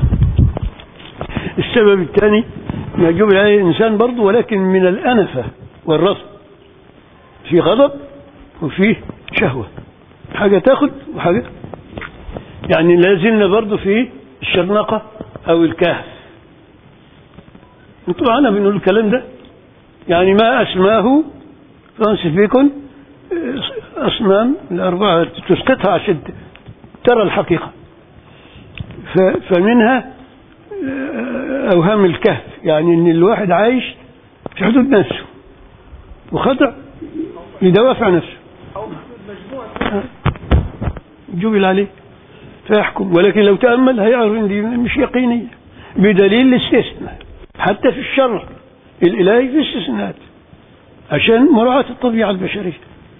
Speaker 1: السبب الثاني ما جبل عليه الإنسان برضه ولكن من الأنفة والرفض في غضب وفيه شهوة حاجة تاخد وحاجة يعني لازلنا برضه في الشرنقة أو الكهف انتوا معنا بنقول الكلام ده يعني ما أسماه فرانسيس بيكون أصنام الأربعة تسقطها عشان ترى الحقيقة ف- فمنها أوهام الكهف يعني أن الواحد عايش في حدود نفسه وخطأ يدافع نفسه
Speaker 2: او حدود مجموعه
Speaker 1: جبل عليه فيحكم ولكن لو تأمل هيعرف ان دي مش يقينية بدليل الاستثناء حتى في الشرع الإلهي في استثناءات عشان مراعاة الطبيعة البشرية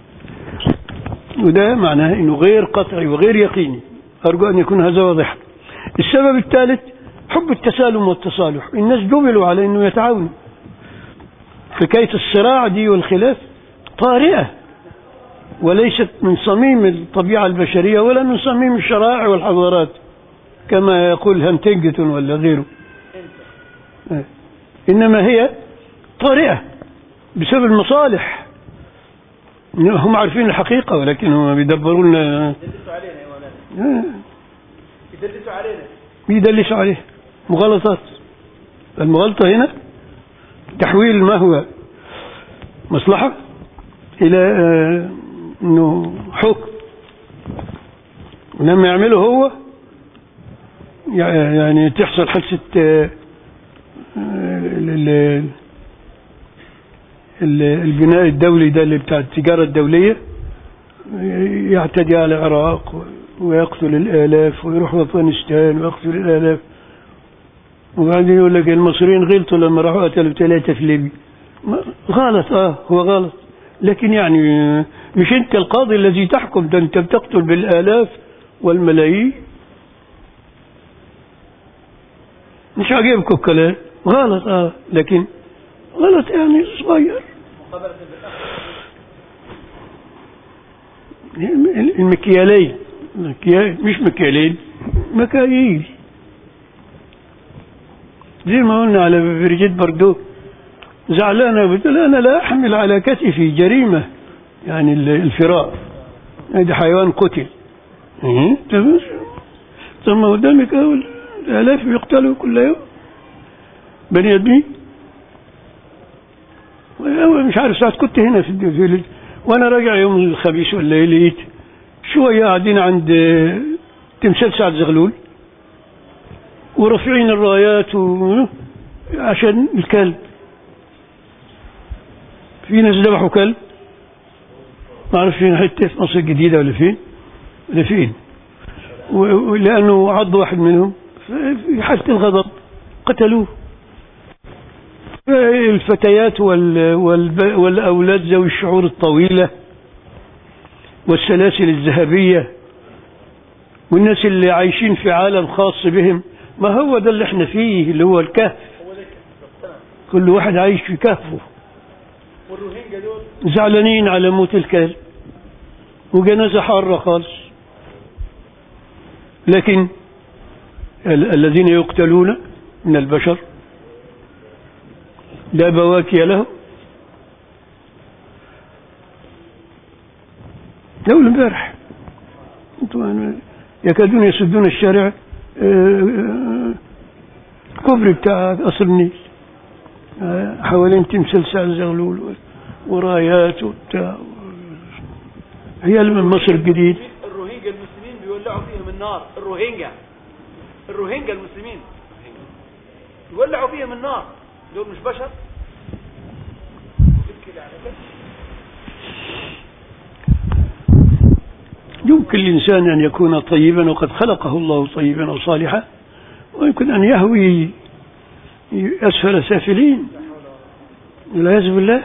Speaker 1: وده معناه انه غير قطعي وغير يقيني ارجو ان يكون هذا واضحا السبب الثالث حب التسالم والتصالح الناس جبلوا على انه يتعاونوا حكاية الصراع دي والخلاف طارئة وليست من صميم الطبيعة البشرية ولا من صميم الشرائع والحضارات كما يقول هانتنجتون ولا غيره آه. إنما هي طارئة بسبب المصالح هم عارفين الحقيقة ولكن هم بيدبروا لنا
Speaker 2: يدلسوا علينا يا مولانا
Speaker 1: آه.
Speaker 2: يدلسوا علينا
Speaker 1: بيدلسوا عليه مغالطات المغالطة هنا تحويل ما هو مصلحة إلى آه، أنه حكم ولما يعمله هو يع- يعني تحصل حادثة آه، آه، ال- ال- ال- البناء الدولي ده اللي بتاع التجارة الدولية يعتدي على العراق ويقتل الآلاف ويروح أفغانستان ويقتل الآلاف وبعدين يقول لك المصريين غلطوا لما راحوا قتلوا ثلاثة في ليبيا ما- غلط اه هو غلط لكن يعني آه، مش انت القاضي الذي تحكم ده انت بتقتل بالآلاف والملايين مش عاجبكم الكلام غلط اه لكن غلط يعني صغير
Speaker 2: مقابله
Speaker 1: المكيالين مكيال مش مكيالين مكاييل زي ما قلنا على برجيت بردو زعلانة بتقول أنا لا أحمل على كتفي جريمة يعني ال- الفراق هذا حيوان قتل إيه؟ طب ثم قدامك أول الآلاف بيقتلوا كل يوم بني آدمين وأنا مش عارف ساعة كنت هنا في في وانا راجع يوم الخميس ولا ايه لقيت شويه قاعدين عند آه، تمثال سعد زغلول ورافعين الرايات و... عشان الكلب في ناس ذبحوا كلب ما اعرف فين حته في مصر الجديده ولا فين ولا فين و- ولانه عض واحد منهم في حاله الغضب قتلوه الفتيات وال والب والأولاد ذوي الشعور الطويلة والسلاسل الذهبية والناس اللي عايشين في عالم خاص بهم ما هو ده اللي احنا فيه اللي هو الكهف كل واحد عايش في كهفه
Speaker 2: والروهينجا دول
Speaker 1: زعلانين على موت الكلب وجنازة حارة خالص لكن ال- الذين يقتلون من البشر لا بواكي له دول امبارح انتوا يعني يكادون يسدون الشارع آه، آه، كوبري بتاع قصر النيل آه، حوالين تمثال سعد زغلول ورايات وبتاع هي من مصر الجديد
Speaker 2: الروهينجا المسلمين بيولعوا فيهم النار الروهينجا الروهينجا المسلمين يولعوا فيهم النار دول مش بشر تبكي على كده
Speaker 1: يمكن للإنسان أن يكون طيبا وقد خلقه الله طيبا أو صالحا ويمكن أن يهوي أسفل سافلين والعياذ بالله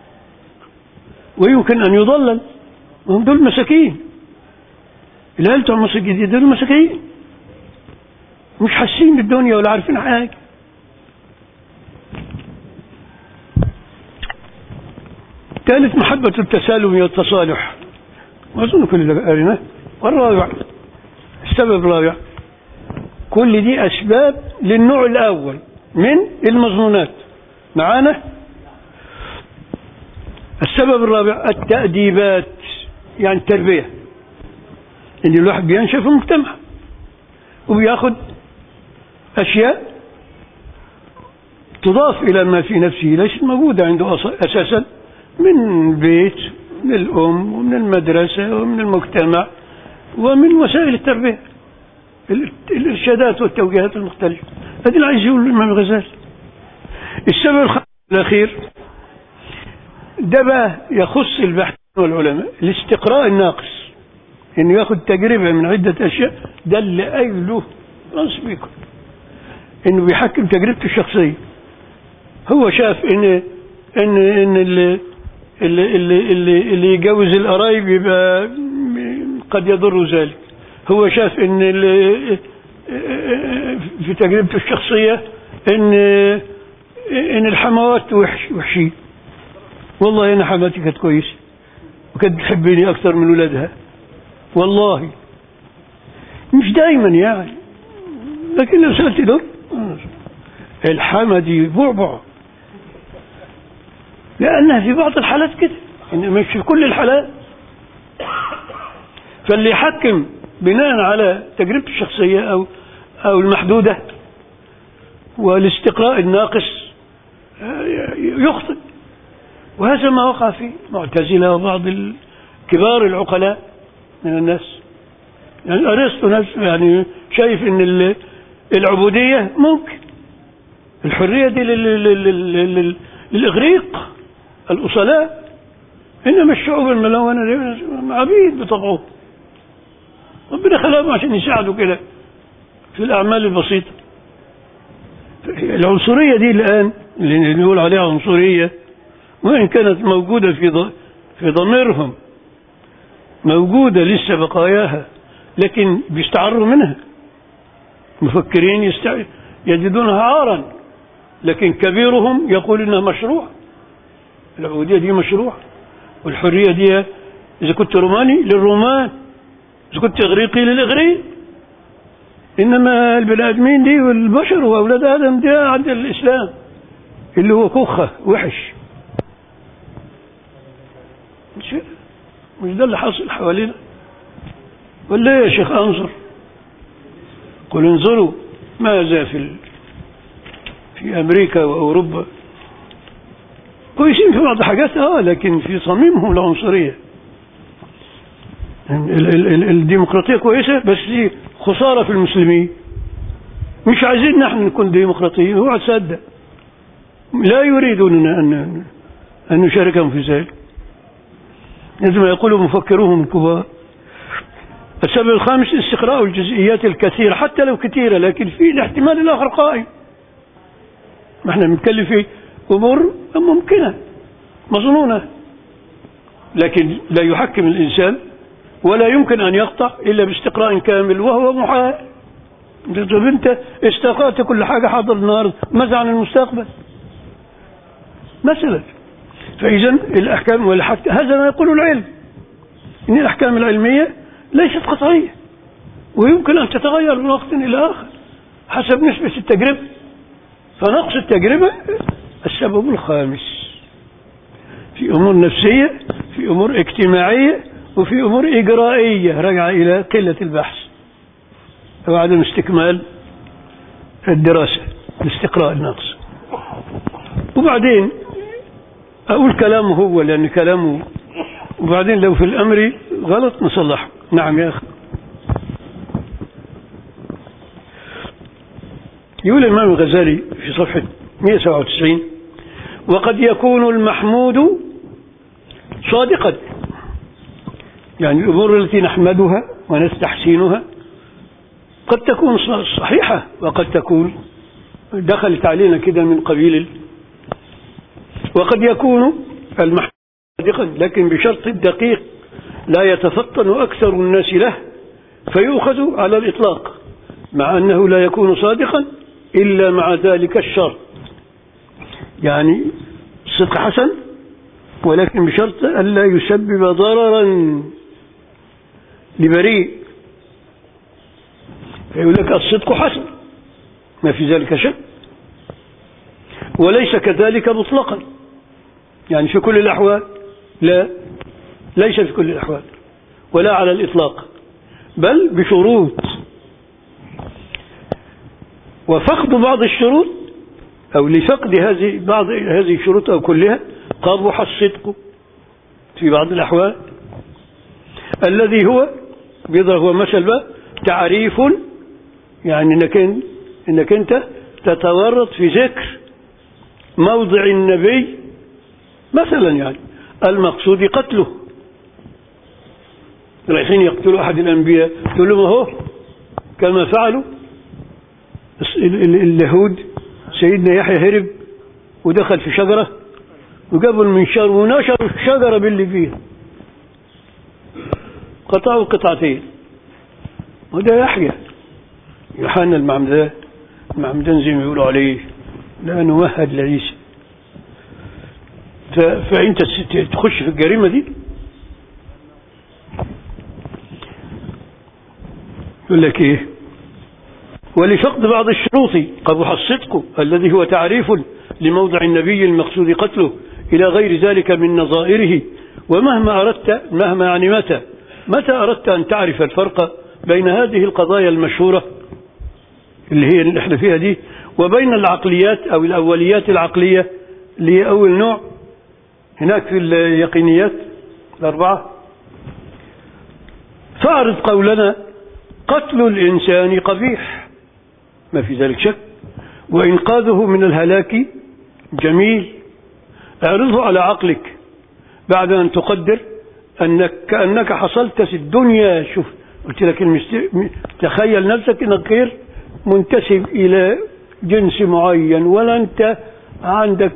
Speaker 1: ويمكن أن يضلل وهم دول مساكين العيال بتوع مصر الجديدة دول مساكين مش حاسين بالدنيا ولا عارفين حاجة ثالث محبة التسالم والتصالح وأظن كل ده قريناه والرابع السبب الرابع كل دي أسباب للنوع الأول من المظنونات معانا السبب الرابع التأديبات يعني التربية إن الواحد بينشأ في المجتمع وبياخد أشياء تضاف إلى ما في نفسه ليست موجودة عنده أص- أساسا من البيت من الأم ومن المدرسة ومن المجتمع ومن وسائل التربية ال- الإرشادات والتوجيهات المختلفة هذه اللي عايز يقول الإمام الغزالي السبب الخ- الأخير ده بقى يخص البحث والعلماء الاستقراء الناقص انه ياخد تجربة من عدة اشياء ده اللي قايله خلاص بيكم انه بيحكم تجربته الشخصية هو شاف ان ان ان اللي اللي اللي اللي, اللي يجوز القرايب يبقى قد يضر ذلك هو شاف ان اللي في تجربته الشخصية ان ان الحموات وحش وحشين والله انا حماتي كانت كويسه وكانت بتحبني اكثر من ولادها والله مش دايما يعني لكن لو سالت دول الحما دي بعبع لانها في بعض الحالات كده انما مش في كل الحالات فاللي يحكم بناء على تجربته الشخصيه او او المحدوده والاستقراء الناقص آه، يخطئ وهذا ما وقع في معتزلة وبعض كبار العقلاء من الناس يعني أرسطو نفسه يعني شايف ان ال- العبودية ممكن الحرية دي لل- لل- لل- لل- للإغريق الأصلاء إنما الشعوب الملونة دي عبيد بطبعهم ربنا خلقهم عشان يساعدوا كده في الأعمال البسيطة العنصرية دي الآن اللي نقول عليها عنصرية وإن كانت موجودة في ض- في ضميرهم موجودة لسه بقاياها لكن بيستعروا منها مفكرين يستع... يجدونها عارا لكن كبيرهم يقول انها مشروع العبودية دي مشروع والحرية دي إذا كنت روماني للرومان إذا كنت إغريقي للإغريق إنما البني آدمين دي والبشر وأولاد آدم دي عند الإسلام اللي هو كخة وحش مش مش ده اللي حاصل حوالينا ولا إيه يا شيخ انظر قل انظروا ماذا في ال... في امريكا واوروبا كويسين في بعض الحاجات اه لكن في صميمهم العنصريه ال- ال- ال- الديمقراطيه كويسه بس دي خساره في المسلمين مش عايزين نحن نكون ديمقراطيين هو تصدق لا يريدوننا ان ان نشاركهم في ذلك مثل ما يقول مفكروهم الكبار السبب الخامس استقراء الجزئيات الكثيرة حتى لو كثيرة لكن في الاحتمال الآخر قائم ما احنا بنتكلم في أمور ممكنة مظنونة لكن لا يحكم الإنسان ولا يمكن أن يقطع إلا باستقراء كامل وهو محال طب أنت استقرأت كل حاجة حاضر النهاردة ماذا عن المستقبل مثلا فإذا الأحكام والحك... هذا ما يقول العلم إن الأحكام العلمية ليست قطعية ويمكن أن تتغير من وقت إلى آخر حسب نسبة التجربة فنقص التجربة السبب الخامس في أمور نفسية في أمور اجتماعية وفي أمور إجرائية راجعة إلى قلة البحث وعدم استكمال الدراسة الاستقراء الناقص وبعدين أقول كلامه هو لأن كلامه وبعدين لو في الأمر غلط نصلحه نعم يا أخي يقول الإمام الغزالي في صفحة 197 وقد يكون المحمود صادقا يعني الأمور التي نحمدها ونستحسنها قد تكون صحيحة وقد تكون دخلت علينا كده من قبيل ال- وقد يكون المحمد صادقا لكن بشرط الدقيق لا يتفطن أكثر الناس له فيؤخذ على الإطلاق مع أنه لا يكون صادقا إلا مع ذلك الشرط يعني الصدق حسن ولكن بشرط ألا يسبب ضررا لبريء فيقول لك الصدق حسن ما في ذلك شك وليس كذلك مطلقا يعني في كل الأحوال لا ليس في كل الأحوال ولا على الإطلاق بل بشروط وفقد بعض الشروط أو لفقد هذه بعض هذه الشروط أو كلها قبح الصدق في بعض الأحوال الذي هو بيضرب هو مثل بقى تعريف يعني انك انك انت تتورط في ذكر موضع النبي مثلا يعني المقصود قتله رايحين يقتلوا احد الانبياء تقول لهم اهو كما فعلوا ال- ال- اليهود سيدنا يحيى هرب ودخل في شجره وجابوا المنشار ونشروا الشجره باللي فيها قطعوا قطعتين وده يحيى يوحنا المعمدان المعمدان زي ما يقولوا عليه لأنه مهد لعيسى ف- فأنت ت- تخش في الجريمة دي يقول لك إيه ولفقد بعض الشروط قبح الصدق الذي هو تعريف لموضع النبي المقصود قتله إلى غير ذلك من نظائره ومهما أردت مهما يعني متى متى أردت أن تعرف الفرق بين هذه القضايا المشهورة اللي هي اللي احنا فيها دي وبين العقليات أو الأوليات العقلية اللي هي أول نوع هناك في اليقينيات الأربعة فأعرض قولنا قتل الإنسان قبيح ما في ذلك شك وإنقاذه من الهلاك جميل اعرضه على عقلك بعد أن تقدر أنك كأنك حصلت في الدنيا شوف قلت لك المست... تخيل نفسك أنك غير منتسب إلى جنس معين ولا أنت عندك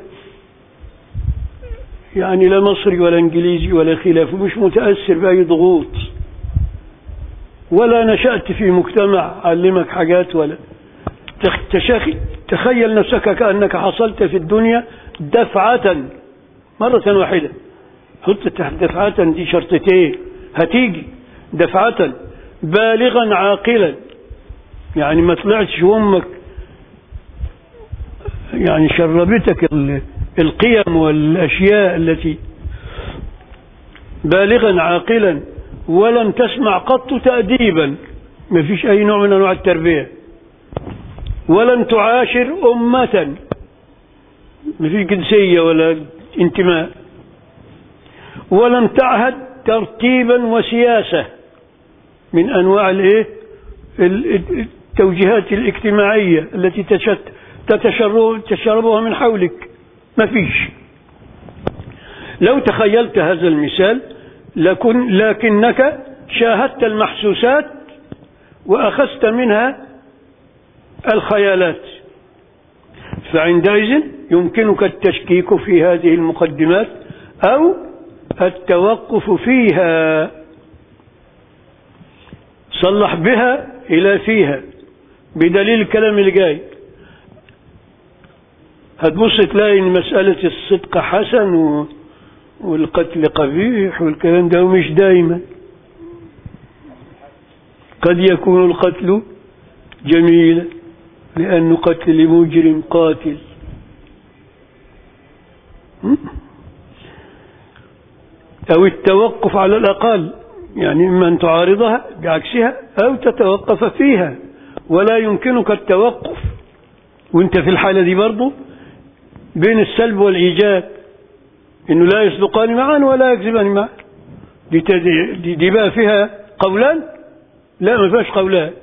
Speaker 1: يعني لا مصري ولا انجليزي ولا خلاف ومش متاثر باي ضغوط ولا نشات في مجتمع علمك حاجات ولا تخ- تشاخي تخيل نفسك كانك حصلت في الدنيا دفعه مره واحده حط تحت دفعه دي شرطتين هتيجي دفعه بالغا عاقلا يعني ما طلعتش امك يعني شربتك ال- القيم والأشياء التي بالغا عاقلا ولم تسمع قط تأديبا ما فيش أي نوع من أنواع التربية ولم تعاشر أمة ما فيش جنسية ولا انتماء ولم تعهد ترتيبا وسياسة من أنواع الإيه ال- التوجيهات الاجتماعية التي تشت تتشرب تشربها من حولك ما فيش لو تخيلت هذا المثال لكن لكنك شاهدت المحسوسات وأخذت منها الخيالات فعندئذ يمكنك التشكيك في هذه المقدمات أو التوقف فيها صلح بها إلى فيها بدليل الكلام اللي جاي هتبص تلاقي ان مسألة الصدق حسن و... والقتل قبيح والكلام ده مش دايما قد يكون القتل جميلا لأنه قتل مجرم قاتل م? أو التوقف على الأقل يعني إما أن تعارضها بعكسها أو تتوقف فيها ولا يمكنك التوقف وانت في الحالة دي برضه بين السلب والإيجاب إنه لا يصدقان معا ولا يكذبان معا دي, تدي- دي, دي بقى فيها قولان لا ما فيهاش قولان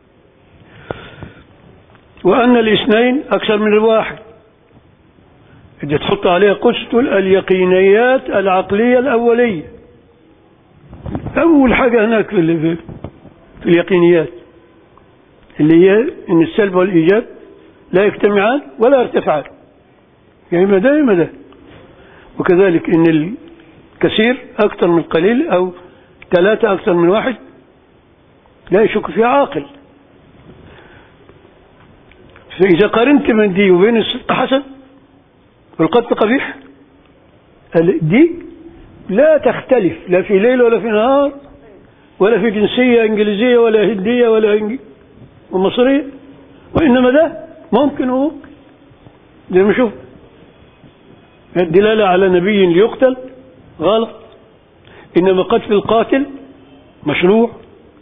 Speaker 1: وأن الاثنين أكثر من الواحد إذا تحط عليها قوس تقول اليقينيات العقلية الأولية أول حاجة هناك في, ال- في, في اليقينيات اللي هي إن السلب والإيجاب لا يجتمعان ولا يرتفعان يعني إما ده إما ده وكذلك إن الكثير أكثر من القليل أو ثلاثة أكثر من واحد لا يشك فيها عاقل فإذا قارنت من دي وبين الصدق حسن والقتل قبيح ال- دي لا تختلف لا في ليل ولا في نهار ولا في جنسية إنجليزية ولا هندية ولا إنج- ومصرية وإنما ده ممكن وممكن زي ما نشوف الدلالة على نبي ليقتل غلط إنما قتل القاتل مشروع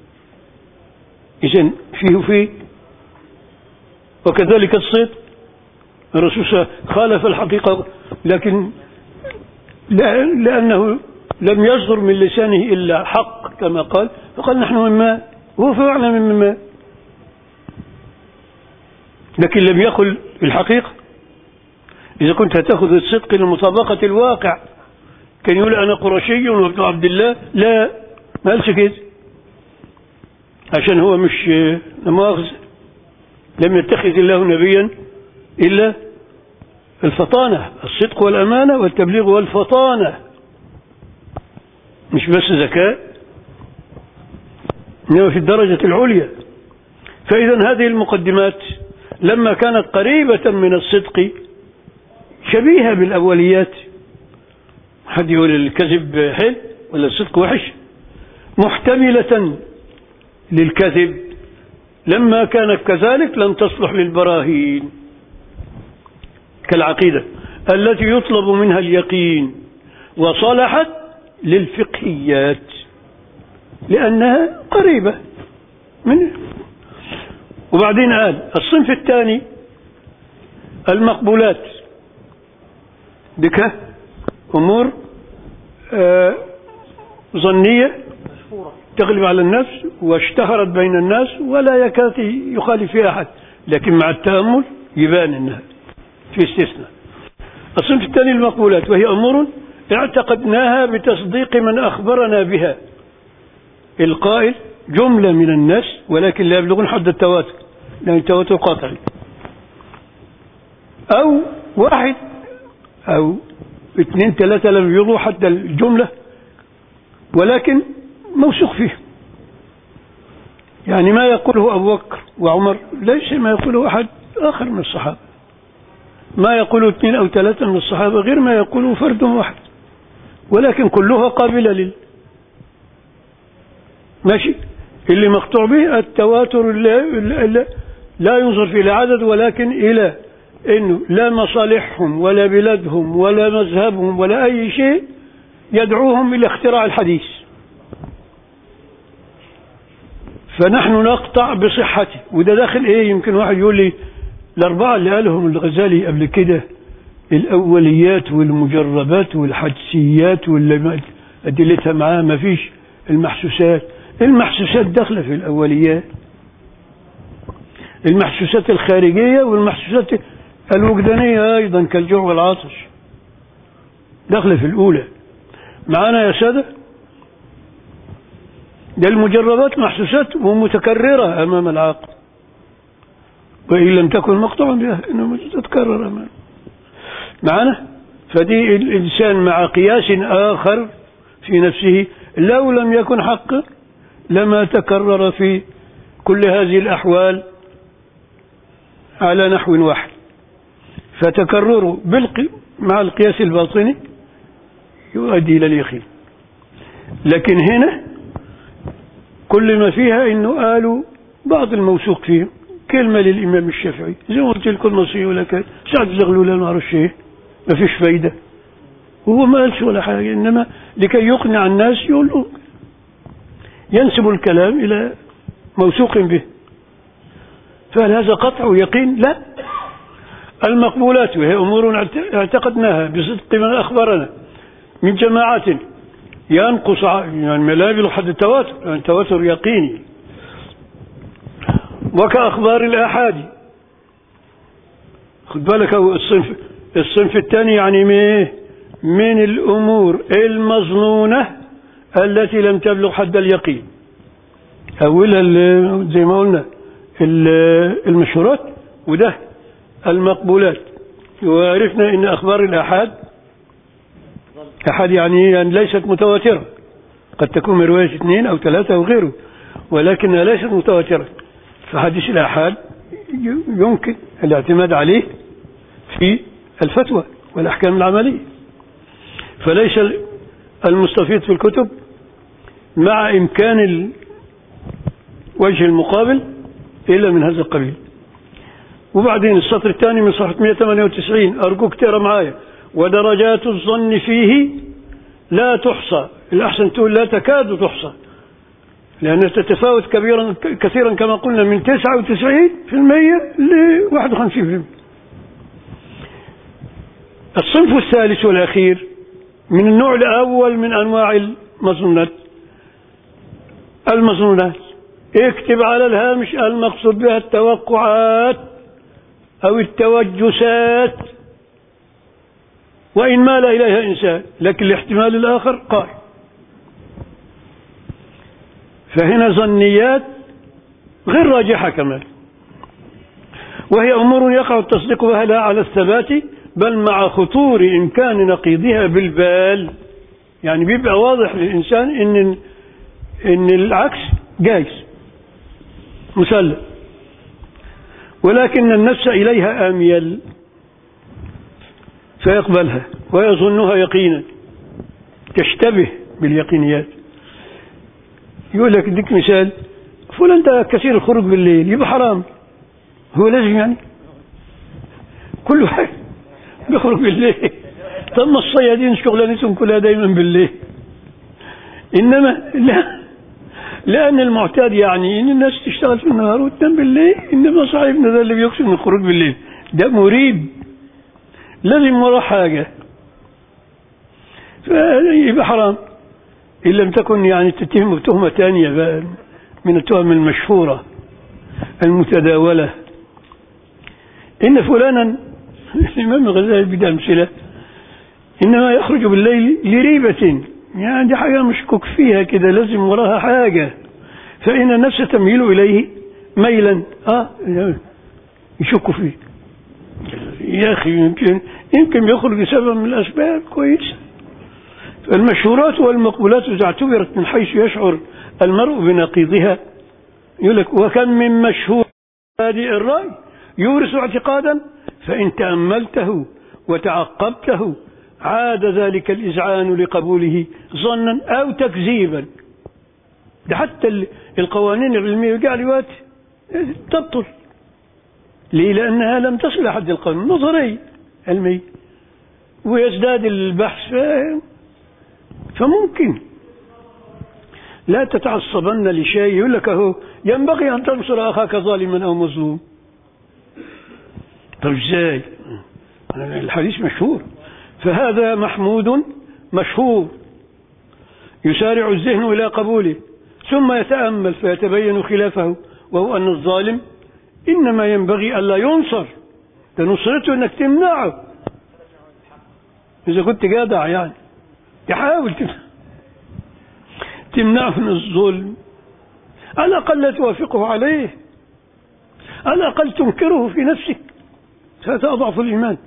Speaker 1: إذن فيه وفيه وكذلك الصيد الرسول صلى الله عليه وسلم خالف الحقيقة لكن لا- لأنه لم يصدر من لسانه إلا حق كما قال فقال نحن من ماء هو فعلا من ماء لكن لم يقل الحقيقة إذا كنت تأخذ الصدق لمطابقة الواقع كان يقول أنا قرشي وابن عبد الله لا ما قالش كده عشان هو مش لا مؤاخذة لم يتخذ الله نبيا إلا الفطانة الصدق والأمانة والتبليغ والفطانة مش بس ذكاء إنما في الدرجة العليا فإذا هذه المقدمات لما كانت قريبة من الصدق شبيهة بالأوليات حد يقول الكذب حلو ولا الصدق وحش محتملة للكذب لما كانت كذلك لم تصلح للبراهين كالعقيدة التي يطلب منها اليقين وصلحت للفقهيات لأنها قريبة من وبعدين قال الصنف الثاني المقبولات بك أمور آه ظنية تغلب على النفس واشتهرت بين الناس ولا يكاد يخالف فيها أحد لكن مع التأمل يبان أنها في استثناء الصنف الثاني المقبولات وهي أمور اعتقدناها بتصديق من أخبرنا بها القائل جملة من الناس ولكن لا يبلغون حد التواتر لأن التواتر قاطعي أو واحد أو اثنين ثلاثة لم يبلغوا حتى الجملة ولكن موثوق فيه يعني ما يقوله أبو بكر وعمر ليس ما يقوله أحد آخر من الصحابة ما يقوله اثنين أو ثلاثة من الصحابة غير ما يقوله فرد واحد ولكن كلها قابلة لل ماشي اللي مقطوع به التواتر لا, لا, لا ينظر في العدد ولكن إلى انه لا مصالحهم ولا بلادهم ولا مذهبهم ولا اي شيء يدعوهم الى اختراع الحديث فنحن نقطع بصحته وده داخل ايه يمكن واحد يقول لي الاربعه اللي قالهم الغزالي قبل كده الاوليات والمجربات والحدسيات واللي ادلتها معاه ما فيش المحسوسات المحسوسات داخله في الاوليات المحسوسات الخارجيه والمحسوسات الوجدانية أيضا كالجوع والعطش داخلة في الأولى معانا يا سادة ده المجربات محسوسات ومتكررة أمام العاقل وإن لم تكن مقطوعا بها إنما تتكرر أمام معنا فدي الإنسان مع قياس آخر في نفسه لو لم يكن حقا لما تكرر في كل هذه الأحوال على نحو واحد فتكرره بالق... مع القياس الباطني يؤدي إلى اليقين لكن هنا كل ما فيها انه قالوا بعض الموثوق فيه كلمة للإمام الشافعي زي ما قلت لكم نصيحة ولا كان سعد زغلول ما اعرفش ايه ما فيش فايدة وهو ما قالش ولا حاجة إنما لكي يقنع الناس يقول له ينسب الكلام إلى موثوق به فهل هذا قطع ويقين لا المقبولات وهي أمور اعتقدناها بصدق من أخبرنا من جماعات ينقص يعني لا يبلغ حد التواتر يعني التواتر يقيني وكأخبار الآحاد خد بالك الصنف الصنف الثاني يعني من من الأمور المظنونة التي لم تبلغ حد اليقين أولها ال- زي ما قلنا ال- المشهورات وده المقبولات وعرفنا ان اخبار الاحاد احاد يعني, يعني ليست متواتره قد تكون من روايه اثنين او ثلاثه او غيره ولكنها ليست متواتره فحديث الاحاد ي- يمكن الاعتماد عليه في الفتوى والاحكام العمليه فليس ال- المستفيد في الكتب مع امكان ال- وجه المقابل الا من هذا القبيل وبعدين السطر الثاني من صفحة 198 أرجوك تقرا معايا ودرجات الظن فيه لا تحصى الأحسن تقول لا تكاد تحصى لأنها تتفاوت كبيرا كثيرا كما قلنا من 99% ل 51% الصنف الثالث والأخير من النوع الأول من أنواع المظنات المظنونات اكتب على الهامش المقصود بها التوقعات أو التوجسات وإن مال إليها إنسان لكن الاحتمال الآخر قائم فهنا ظنيات غير راجحة كمان وهي أمور يقع التصديق بها لا على الثبات بل مع خطور إمكان نقيضها بالبال يعني بيبقى واضح للإنسان إن إن العكس جايز مسلم ولكن النفس إليها آميل فيقبلها ويظنها يقينا تشتبه باليقينيات يقول لك اديك مثال فلان ده كثير الخروج بالليل يبقى حرام هو لازم يعني كل واحد بيخرج بالليل طب ما الصيادين شغلانتهم كلها دايما بالليل انما لا لان المعتاد يعني ان الناس تشتغل في النهار وتنام بالليل انما صاحبنا ده اللي بيقصد من الخروج بالليل ده مريب لازم وراه حاجه فيبقى حرام ان لم تكن يعني تتهم بتهمه ثانيه بقى من التهم المشهوره المتداوله ان فلانا الامام الغزالي بدأ امثله انما يخرج بالليل لريبه يعني دي حاجة مشكوك فيها كده لازم وراها حاجة فإن النفس تميل إليه ميلا آه يشك فيه يا أخي يمكن يمكن يخرج بسبب من الأسباب كويس المشهورات والمقبولات إذا اعتبرت من حيث يشعر المرء بنقيضها يقول لك وكم من مشهور هذه الرأي يورث اعتقادا فإن تأملته وتعقبته عاد ذلك الإذعان لقبوله ظنا أو تكذيبا ده حتى ال- القوانين العلمية قاعد الوقت تبطل ليه لأنها لم تصل إلى حد القانون نظري علمي ويزداد البحث ف- فممكن لا تتعصبن لشيء يقول لك اهو ينبغي ان تنصر اخاك ظالما او مظلوم طب ازاي الحديث مشهور فهذا محمود مشهور يسارع الذهن إلى قبوله ثم يتأمل فيتبين خلافه وهو أن الظالم إنما ينبغي ألا ينصر ده نصرته أنك تمنعه إذا كنت جادع يعني تحاول تم- تمنعه من الظلم على الأقل لا توافقه عليه على الأقل تنكره في نفسك هذا أضعف الإيمان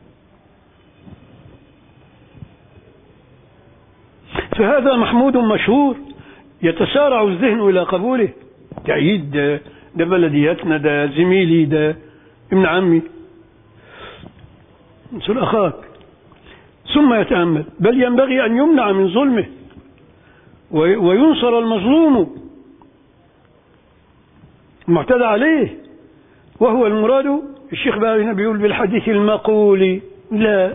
Speaker 1: فهذا محمود مشهور يتسارع الذهن إلى قبوله تعيد ده, ده بلدياتنا ده زميلي ده ابن عمي انصر أخاك ثم يتأمل بل ينبغي أن يمنع من ظلمه وي- وينصر المظلوم المعتدى عليه وهو المراد الشيخ بقى هنا بيقول بالحديث المقولي لا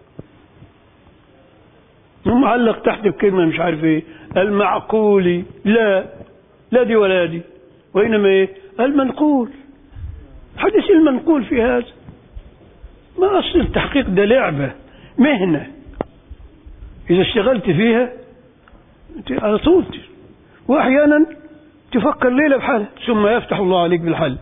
Speaker 1: معلق تحت بكلمة مش عارف ايه المعقولي لا لا دي ولا دي وإنما ايه المنقول حديث المنقول في هذا ما أصل التحقيق ده لعبة مهنة إذا اشتغلت فيها ت- على طول ت- وأحيانا تفكر ليلة بحالها ثم يفتح الله عليك بالحل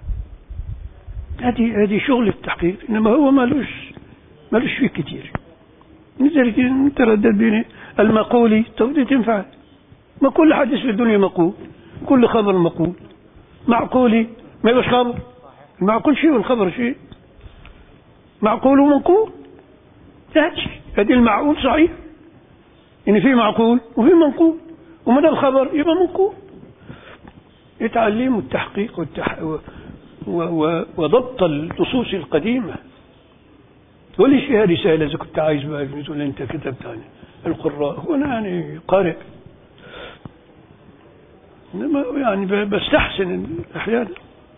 Speaker 1: هذه هذه شغل التحقيق إنما هو مالوش مالوش فيه كتير لذلك تردد بين المقولي طب دي تنفع ما كل حديث في الدنيا مقول كل خبر مقول معقولي ما يبقاش خبر المعقول شيء والخبر شيء معقول ومنقول تاتي هذه المعقول صحيح ان في معقول وفي منقول وما دام خبر يبقى منقول التعليم والتحقيق والتح... و... و... و... وضبط النصوص القديمة وليش فيها رسالة إذا كنت عايز بقى تقول أنت كتبت عن القراء هو أنا يعني قارئ إنما يعني ب- بستحسن أحيانا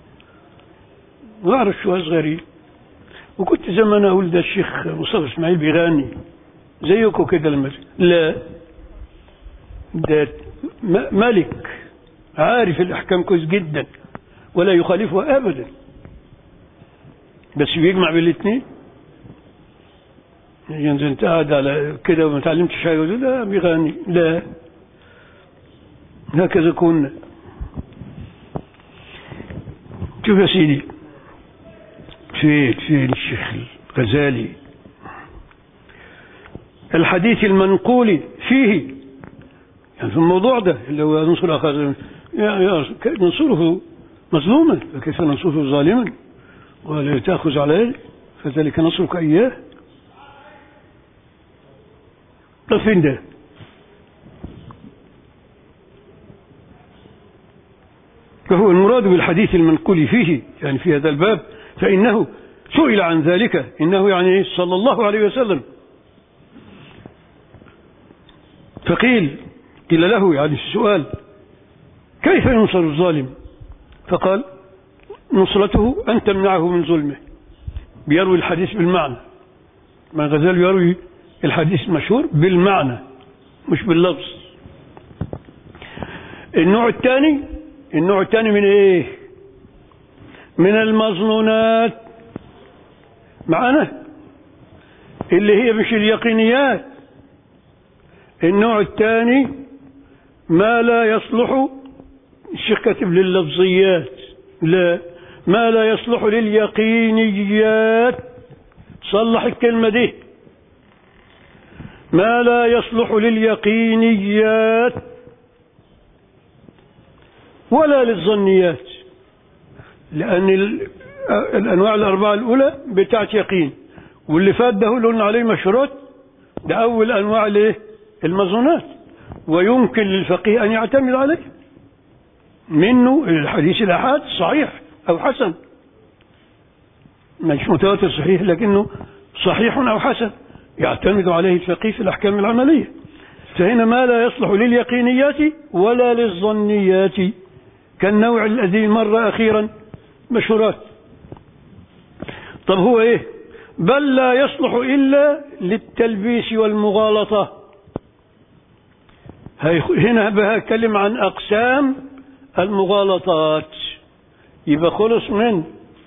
Speaker 1: وأعرف شوية صغيرين وكنت زمان أقول ده الشيخ مصطفى إسماعيل بيغني زيكم كده لما لا ده م- ملك عارف الأحكام كويس جدا ولا يخالفها أبدا بس بيجمع بين الاثنين يعني انت قاعد على كده وما تعلمتش حاجه يقول لا بيغني لا هكذا كنا شوف يا سيدي فين فين الشيخ الغزالي الحديث المنقول فيه يعني في الموضوع ده اللي هو ننصر أخذ يا يا ننصره مظلوما فكيف ننصره ظالما ولا تأخذ على يده فذلك نصرك إياه طب فين ده فهو المراد بالحديث المنقول فيه يعني في هذا الباب فإنه سئل عن ذلك إنه يعني صلى الله عليه وسلم فقيل قيل له يعني في السؤال كيف ينصر الظالم فقال نصرته أن تمنعه من ظلمه بيروي الحديث بالمعنى ما غزال يروي الحديث المشهور بالمعنى مش باللفظ النوع الثاني النوع الثاني من ايه من المظنونات معنا اللي هي مش اليقينيات النوع الثاني ما لا يصلح الشيخ كاتب لللفظيات لا ما لا يصلح لليقينيات صلح الكلمة دي ما لا يصلح لليقينيات ولا للظنيات لأن ال- الأنواع الأربعة الأولى بتاعت يقين واللي فات ده اللي قلنا عليه مشروط ده أول أنواع الايه؟ المظنات ويمكن للفقيه أن يعتمد عليه منه الحديث الأحاد صحيح أو حسن مش متواتر صحيح لكنه صحيح أو حسن يعتمد عليه الفقيه في الأحكام العملية فهنا ما لا يصلح لليقينيات ولا للظنيات كالنوع الذي مر أخيرا مشهورات طب هو إيه بل لا يصلح إلا للتلبيس والمغالطة هي- هنا بتكلم عن أقسام المغالطات يبقى خلص من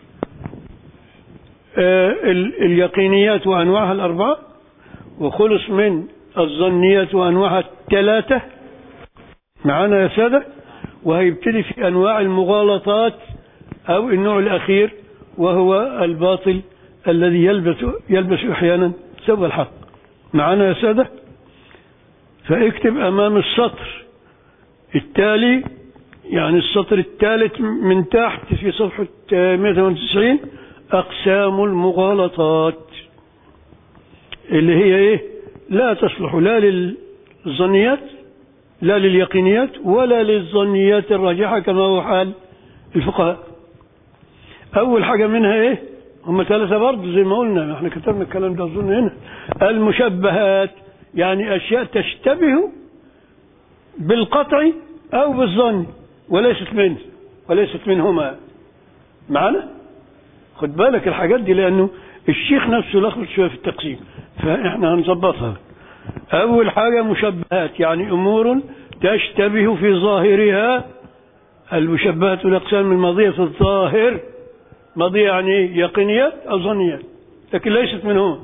Speaker 1: آه، ال- اليقينيات وأنواعها الأربعة وخلص من الظنيات وأنواعها الثلاثة معنا يا سادة وهيبتدي في أنواع المغالطات أو النوع الأخير وهو الباطل الذي يلبس يلبس أحيانا سوى الحق معنا يا سادة فاكتب أمام السطر التالي يعني السطر الثالث من تحت في صفحة 198 أقسام المغالطات اللي هي إيه لا تصلح لا للظنيات لا لليقينيات ولا للظنيات الراجحة كما هو حال الفقهاء أول حاجة منها إيه هم ثلاثة برضه زي ما قلنا احنا كتبنا الكلام ده أظن هنا المشبهات يعني أشياء تشتبه بالقطع أو بالظن وليست منه وليست منهما معنا خد بالك الحاجات دي لأنه الشيخ نفسه لخبط شوية في التقسيم فإحنا هنظبطها أول حاجة مشبهات يعني أمور تشتبه في ظاهرها المشبهات الأقسام الماضية في الظاهر ماضية يعني يقينيات أو ظنيات لكن ليست منهما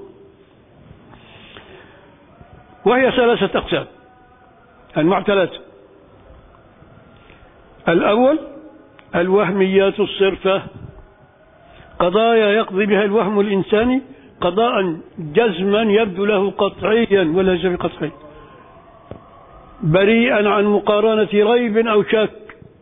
Speaker 1: وهي ثلاثة أقسام أنواع ثلاثة الأول الوهميات الصرفة قضايا يقضي بها الوهم الإنساني قضاء جزما يبدو له قطعيا وليس بقطعي بريئا عن مقارنة ريب أو شك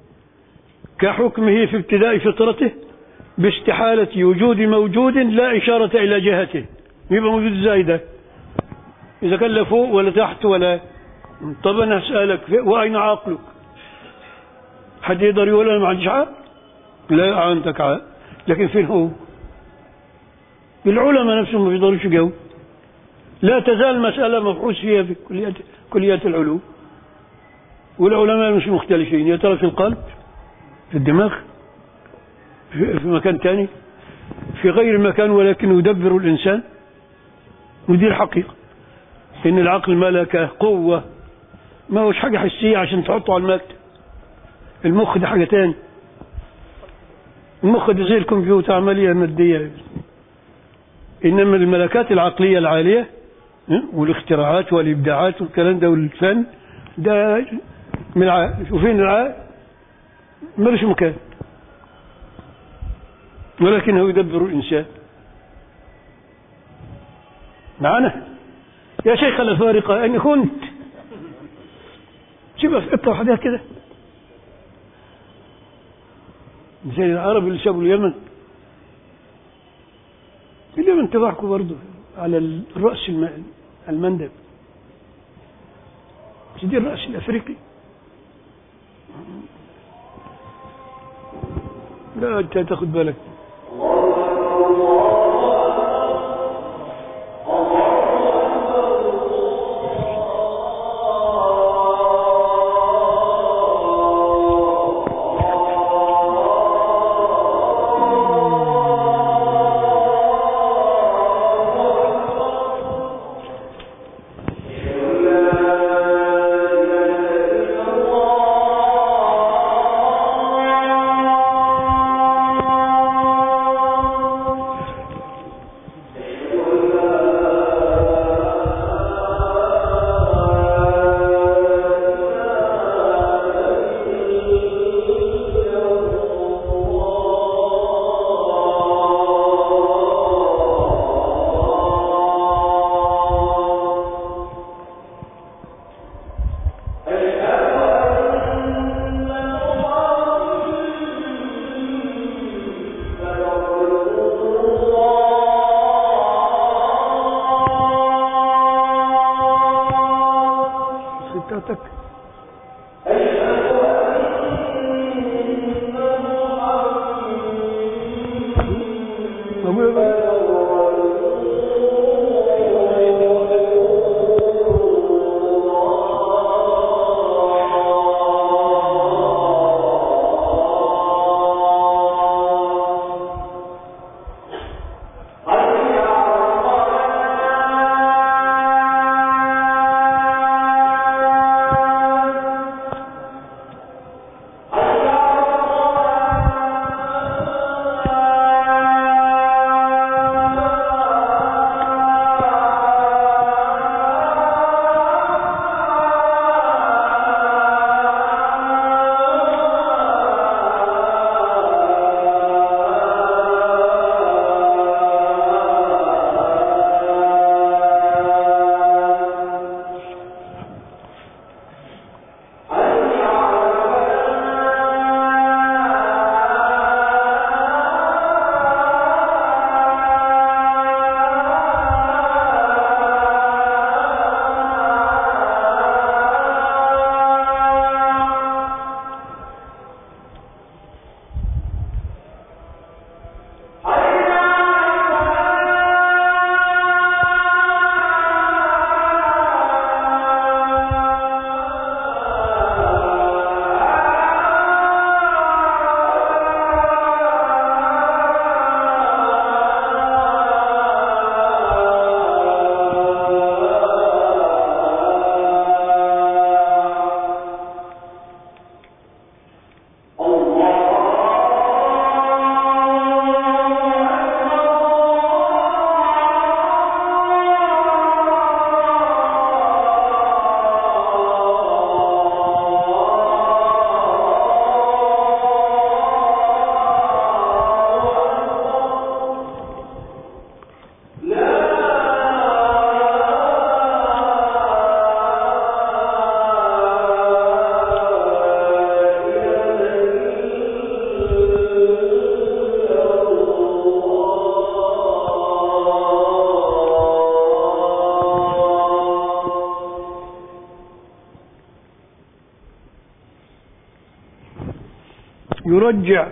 Speaker 1: كحكمه في ابتداء فطرته باستحالة وجود موجود لا إشارة إلى جهته يبقى موجود ازاي ده إذا كان لا فوق ولا تحت ولا طب أنا أسألك وأين عقلك حد يقدر يقول أنا ما عنديش عقل لا عندك عقل لكن فين هو العلماء نفسهم ما بيقدروش يجاوب لا تزال مسألة مبحوث فيها في كليات كليات العلوم والعلماء مش مختلفين يا ترى في القلب في الدماغ في في مكان تاني في غير المكان ولكن يدبر الإنسان ودي الحقيقة إن العقل ملكة قوة ما هوش حاجة حسية عشان تحطه على المكتب المخ ده حاجة تاني المخ ده زي الكمبيوتر عملية مادية إنما الملكات العقلية العالية ها، والاختراعات والإبداعات والكلام ده والفن ده من العقل وفين العقل ملوش مكان ولكنه يدبر الإنسان معنا يا شيخ الأفارقة أين كنت سيبها في حتة وحدها كده زي العرب اللي سابوا اليمن اليمن تضحكوا برضه على الرأس الم- المندب بس دي الرأس الأفريقي لا أنت تاخد بالك ستاتك أقول بقى. يرجع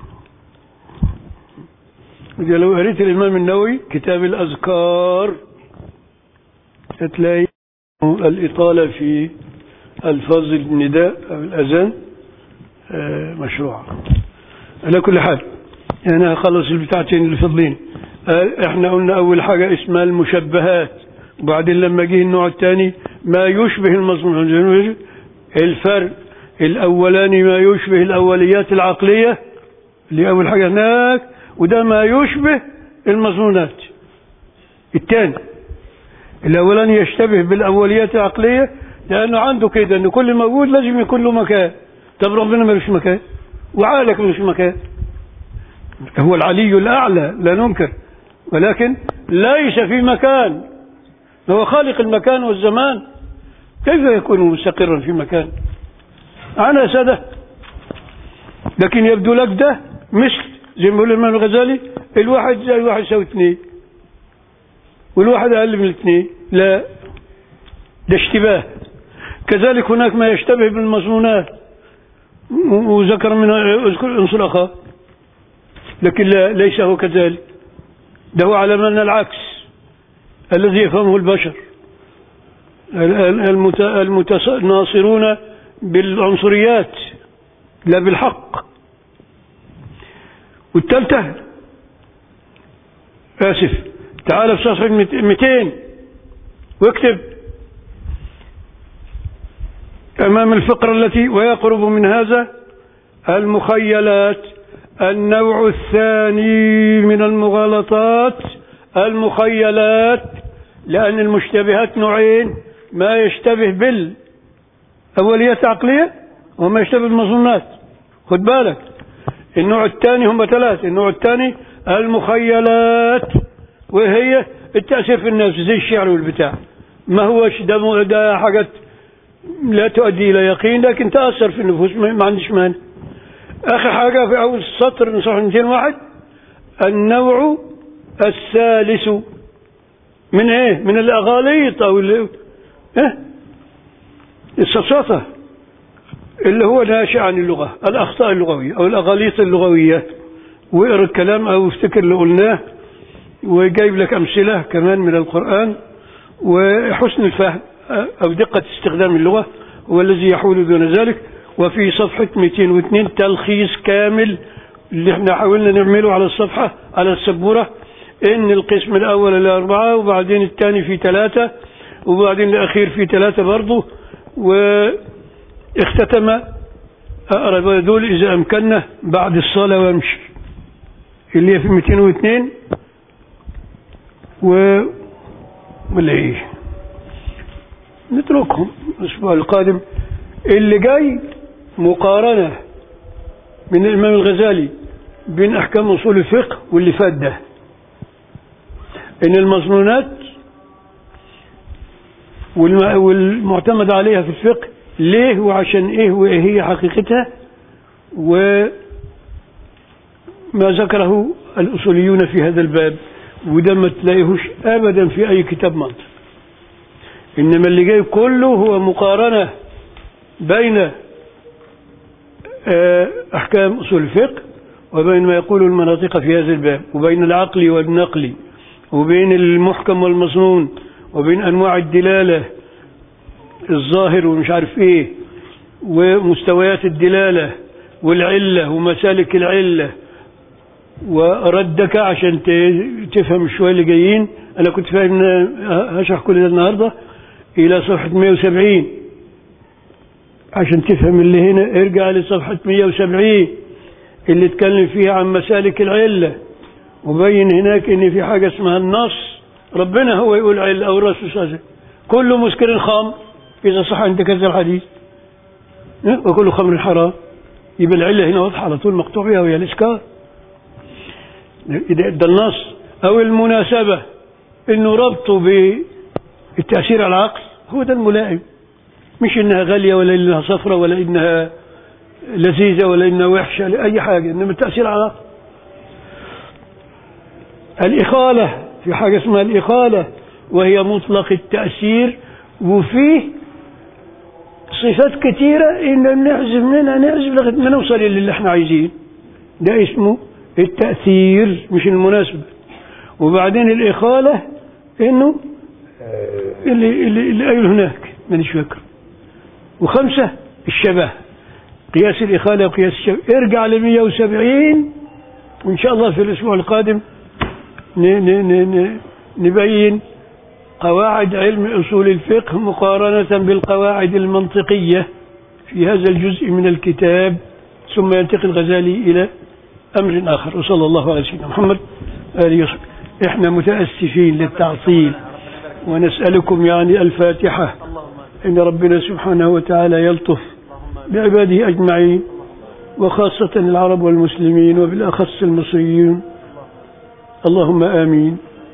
Speaker 1: إذا لو قريت الإمام النووي كتاب الأذكار هتلاقي الإطالة في ألفاظ النداء أو الأذان آه، مشروعة على كل حال يعني هخلص البتاعتين اللي فاضلين آه، احنا قلنا أول حاجة اسمها المشبهات وبعدين لما جه النوع الثاني ما يشبه المضمون الفرق الأولاني ما يشبه الأوليات العقلية اللي أول حاجة هناك وده ما يشبه المظنونات الثاني الأولاني يشتبه بالأوليات العقلية لأنه عنده كده أن كل موجود لازم يكون له مكان طب ربنا ملوش مكان وعقلك ملوش مكان هو العلي الأعلى لا ننكر ولكن ليس في مكان هو خالق المكان والزمان كيف يكون مستقرا في مكان أنا سادة لكن يبدو لك ده مثل زي ما بيقول الإمام الغزالي الواحد زي الواحد يساوي اثنين والواحد أقل من الاثنين لا ده اشتباه كذلك هناك ما يشتبه بالمظنونات وذكر من اذكر عنصر اخر لكن لا ليس هو كذلك ده هو على من العكس الذي يفهمه البشر المتناصرون بالعنصريات لا بالحق والثالثة آسف تعال في صفحة 200 واكتب أمام الفقرة التي ويقرب من هذا المخيلات النوع الثاني من المغالطات المخيلات لأن المشتبهات نوعين ما يشتبه بالأوليات العقلية وما يشتبه بالمظنات خد بالك النوع الثاني هم ثلاث النوع الثاني المخيلات وهي التأثير في النفس زي الشعر والبتاع ما هوش ده, ده حاجة لا تؤدي إلى يقين لكن تأثر في النفوس ما عنديش مانع آخر حاجة في أول سطر من صفحة 201 النوع الثالث من ايه من الاغاليط او ال- ايه السفسطة اللي هو ناشئ عن اللغة الاخطاء اللغوية او الاغاليط اللغوية واقرا الكلام او افتكر اللي قلناه وجايب لك امثلة كمان من القرآن وحسن الفهم او دقة استخدام اللغة هو الذي يحول دون ذلك وفي صفحة 202 تلخيص كامل اللي احنا حاولنا نعمله على الصفحة على السبورة ان القسم الاول الاربعة وبعدين الثاني في ثلاثة وبعدين الاخير في ثلاثة برضه واختتم اقرا دول اذا امكننا بعد الصلاة وامشي اللي هي في 202 و ولا ايه نتركهم الاسبوع القادم اللي جاي مقارنة من الامام الغزالي بين احكام اصول الفقه واللي فات ده ان المظنونات والم- والمعتمد عليها في الفقه ليه وعشان ايه وايه هي حقيقتها وما ذكره الاصوليون في هذا الباب وده ما تلاقيهوش ابدا في اي كتاب منطق انما اللي جاي كله هو مقارنه بين آه، احكام اصول الفقه وبين ما يقول المناطق في هذا الباب وبين العقل والنقل وبين المحكم والمظنون وبين انواع الدلاله الظاهر ومش عارف ايه ومستويات الدلاله والعله ومسالك العله وردك عشان ت- تفهم شويه اللي جايين انا كنت فاهم إن هشرح كل ده النهارده الى صفحه 170 عشان تفهم اللي هنا ارجع لصفحه 170 اللي اتكلم فيها عن مسالك العله وبين هناك ان في حاجه اسمها النص ربنا هو يقول عله او الرسول صلى الله عليه وسلم كل مسكر خمر اذا صح عندك هذا الحديث اه؟ وكل خمر حرام يبقى العله هنا واضحه على طول مقطوع بها وهي الاسكار ده ده النص او المناسبه انه ربطه بالتاثير على العقل هو ده الملائم مش انها غاليه ولا انها صفرة ولا انها لذيذه ولا انها وحشه لا اي حاجه انما التاثير على العقل الإخالة في حاجة اسمها الإخالة وهي مطلق التأثير وفيه صفات كثيرة إن نعزف منها نعزف لغاية ما نوصل إلى اللي احنا عايزين ده اسمه التأثير مش المناسبة وبعدين الإخالة إنه اللي اللي اللي قايل هناك مانيش فاكر وخمسة الشبه قياس الإخالة وقياس الشبه ارجع ل 170 وإن شاء الله في الأسبوع القادم ن ن ن ن نبين قواعد علم أصول الفقه مقارنة بالقواعد المنطقية في هذا الجزء من الكتاب ثم ينتقل الغزالي إلى أمر آخر وصلى الله على سيدنا محمد آله وصحبه إحنا متأسفين للتعطيل ونسألكم يعني الفاتحة إن ربنا سبحانه وتعالى يلطف بعباده أجمعين وخاصة العرب والمسلمين وبالأخص المصريين اللهم آمين